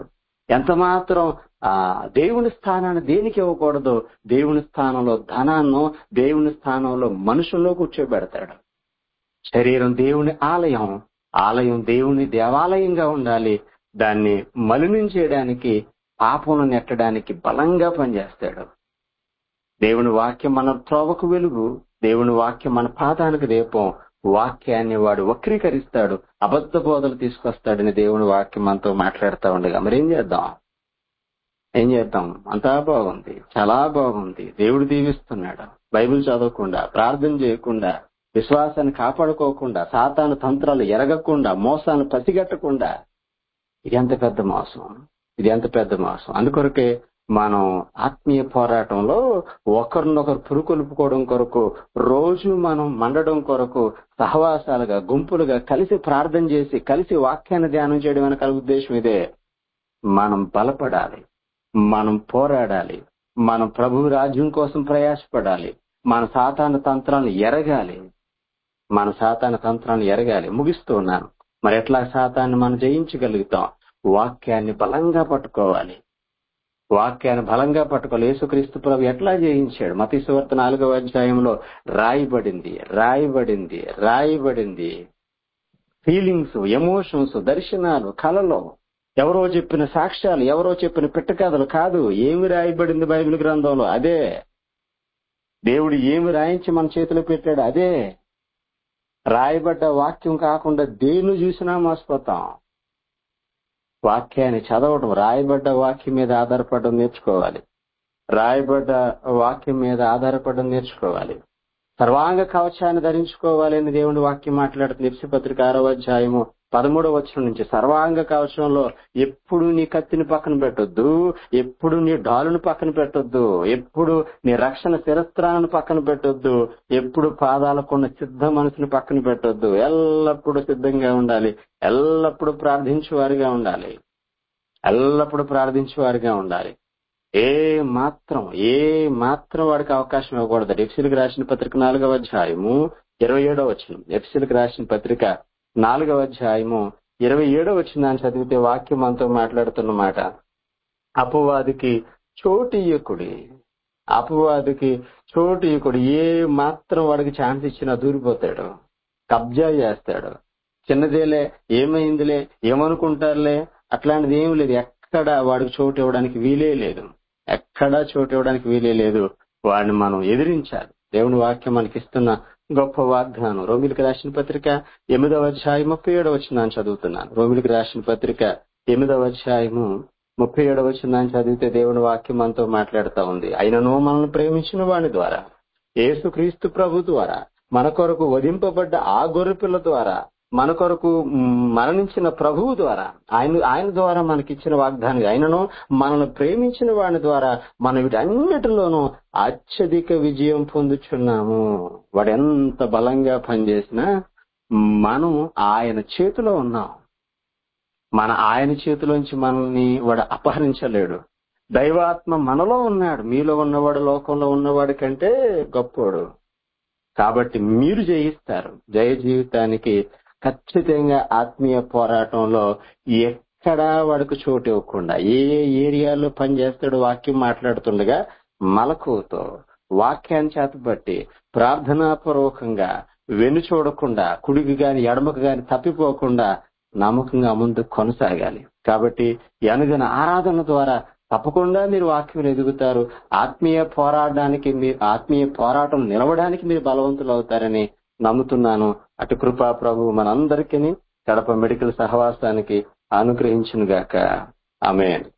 ఎంత మాత్రం ఆ దేవుని స్థానాన్ని దేనికి ఇవ్వకూడదు దేవుని స్థానంలో ధనాన్ని దేవుని స్థానంలో మనుషుల్లో కూర్చోబెడతాడు శరీరం దేవుని ఆలయం ఆలయం దేవుని దేవాలయంగా ఉండాలి దాన్ని మలినం చేయడానికి పాపమును నెట్టడానికి బలంగా పనిచేస్తాడు దేవుని వాక్యం మన త్రోవకు వెలుగు దేవుని వాక్యం మన పాదానికి దీపం వాక్యాన్ని వాడు వక్రీకరిస్తాడు అబద్ధ బోధలు తీసుకొస్తాడని దేవుని వాక్యం మనతో మాట్లాడుతూ ఉండగా మరి ఏం చేద్దాం ఏం చేద్దాం అంతా బాగుంది చాలా బాగుంది దేవుడు దీవిస్తున్నాడు బైబిల్ చదవకుండా ప్రార్థన చేయకుండా విశ్వాసాన్ని కాపాడుకోకుండా సాతాను తంత్రాలు ఎరగకుండా మోసాన్ని పసిగట్టకుండా ఇది ఎంత పెద్ద మోసం ఇది ఎంత పెద్ద మోసం అందుకొరకే మనం ఆత్మీయ పోరాటంలో ఒకరినొకరు పురుకొల్పుకోవడం కొరకు రోజు మనం మండడం కొరకు సహవాసాలుగా గుంపులుగా కలిసి ప్రార్థన చేసి కలిసి వాక్యాన్ని ధ్యానం చేయడం వెనకాల ఉద్దేశం ఇదే మనం బలపడాలి మనం పోరాడాలి మనం ప్రభు రాజ్యం కోసం ప్రయాసపడాలి మన సాతాన తంత్రాలను ఎరగాలి మన సాతాన తంత్రాన్ని ఎరగాలి ముగిస్తూ ఉన్నాను మరి ఎట్లా సాతాన్ని మనం జయించగలుగుతాం వాక్యాన్ని బలంగా పట్టుకోవాలి వాక్యాన్ని బలంగా పట్టుకోవాలి యేసుక్రీస్తు ప్రభు ఎట్లా జయించాడు మతీశ్వర్త నాలుగవ అధ్యాయంలో రాయబడింది రాయబడింది రాయబడింది ఫీలింగ్స్ ఎమోషన్స్ దర్శనాలు కళలో ఎవరో చెప్పిన సాక్ష్యాలు ఎవరో చెప్పిన పిట్టకథలు కాదు ఏమి రాయబడింది బైబిల్ గ్రంథంలో అదే దేవుడు ఏమి రాయించి మన చేతిలో పెట్టాడు అదే రాయబడ్డ వాక్యం కాకుండా దేన్ని చూసినా మోసపోతాం వాక్యాన్ని చదవడం రాయబడ్డ వాక్యం మీద ఆధారపడడం నేర్చుకోవాలి రాయబడ్డ వాక్యం మీద ఆధారపడడం నేర్చుకోవాలి సర్వాంగ కవచాన్ని ధరించుకోవాలి అని దేవుని వాక్యం మాట్లాడుతుంది ఎప్సి పత్రిక ఆరో అధ్యాయము పదమూడవ వచనం నుంచి సర్వాంగ కవచంలో ఎప్పుడు నీ కత్తిని పక్కన పెట్టొద్దు ఎప్పుడు నీ డాలును పక్కన పెట్టొద్దు ఎప్పుడు నీ రక్షణ శిరస్త్రాలను పక్కన పెట్టొద్దు ఎప్పుడు పాదాలకున్న సిద్ధ మనసుని పక్కన పెట్టొద్దు ఎల్లప్పుడూ సిద్ధంగా ఉండాలి ఎల్లప్పుడూ ప్రార్థించేవారిగా ఉండాలి ఎల్లప్పుడూ ప్రార్థించేవారిగా ఉండాలి ఏ మాత్రం ఏ మాత్రం వాడికి అవకాశం ఇవ్వకూడదు ఎఫ్సీలకు రాసిన పత్రిక నాలుగవ అధ్యాయము ఇరవై ఏడో వచ్చిన ఎఫ్సీలకు రాసిన పత్రిక నాలుగవ అధ్యాయము ఇరవై ఏడో వచ్చిన చదివితే వాక్యం మనతో మాట్లాడుతున్నమాట అపవాదికి చోటీయకుడి అపవాదికి చోటీయకుడు ఏ మాత్రం వాడికి ఛాన్స్ ఇచ్చినా దూరిపోతాడు కబ్జా చేస్తాడు చిన్నదేలే ఏమైందిలే ఏమనుకుంటారులే అట్లాంటిది ఏం లేదు ఎక్కడ వాడికి చోటు ఇవ్వడానికి వీలే లేదు ఎక్కడా చోటు ఇవ్వడానికి వీలే లేదు వాడిని మనం ఎదిరించాలి దేవుని వాక్యం మనకి ఇస్తున్న గొప్ప వాగ్దానం రోమిలికి రాసిన పత్రిక ఎనిమిదవ అధ్యాయం ముప్పై ఏడవ వచ్చిందని చదువుతున్నాను రోమిలికి రాసిన పత్రిక ఎనిమిదవ అధ్యాయము ముప్పై ఏడవ వచ్చిందని చదివితే దేవుని వాక్యం మనతో మాట్లాడుతూ ఉంది ఆయనను మనల్ని ప్రేమించిన వాని ద్వారా యేసు క్రీస్తు ప్రభు ద్వారా మన కొరకు వధింపబడ్డ ఆ గొర్రెపిల్ల ద్వారా మన కొరకు మరణించిన ప్రభువు ద్వారా ఆయన ఆయన ద్వారా మనకిచ్చిన వాగ్దానం ఆయనను మనల్ని ప్రేమించిన వాని ద్వారా మనం వీటన్నిటిలోనూ అత్యధిక విజయం పొందుచున్నాము వాడు ఎంత బలంగా పనిచేసినా మనం ఆయన చేతిలో ఉన్నాం మన ఆయన చేతిలోంచి మనల్ని వాడు అపహరించలేడు దైవాత్మ మనలో ఉన్నాడు మీలో ఉన్నవాడు లోకంలో ఉన్నవాడి కంటే గొప్పోడు కాబట్టి మీరు జయిస్తారు జయ జీవితానికి ఖచ్చితంగా ఆత్మీయ పోరాటంలో ఎక్కడా వాడికి చోటు ఇవ్వకుండా ఏ ఏ ఏరియాలో పనిచేస్తాడో వాక్యం మాట్లాడుతుండగా మలకుతో వాక్యాన్ని చేతబట్టి ప్రార్థనాపూర్వకంగా వెను చూడకుండా కుడికి గాని ఎడమకు గాని తప్పిపోకుండా నమ్మకంగా ముందు కొనసాగాలి కాబట్టి ఈ అనుదిన ఆరాధన ద్వారా తప్పకుండా మీరు వాక్యం ఎదుగుతారు ఆత్మీయ పోరాడడానికి మీరు ఆత్మీయ పోరాటం నిలవడానికి మీరు బలవంతులు అవుతారని నమ్ముతున్నాను అటు కృపా ప్రభు మనందరికీ కడప మెడికల్ సహవాసానికి అనుగ్రహించును గాక ఆమె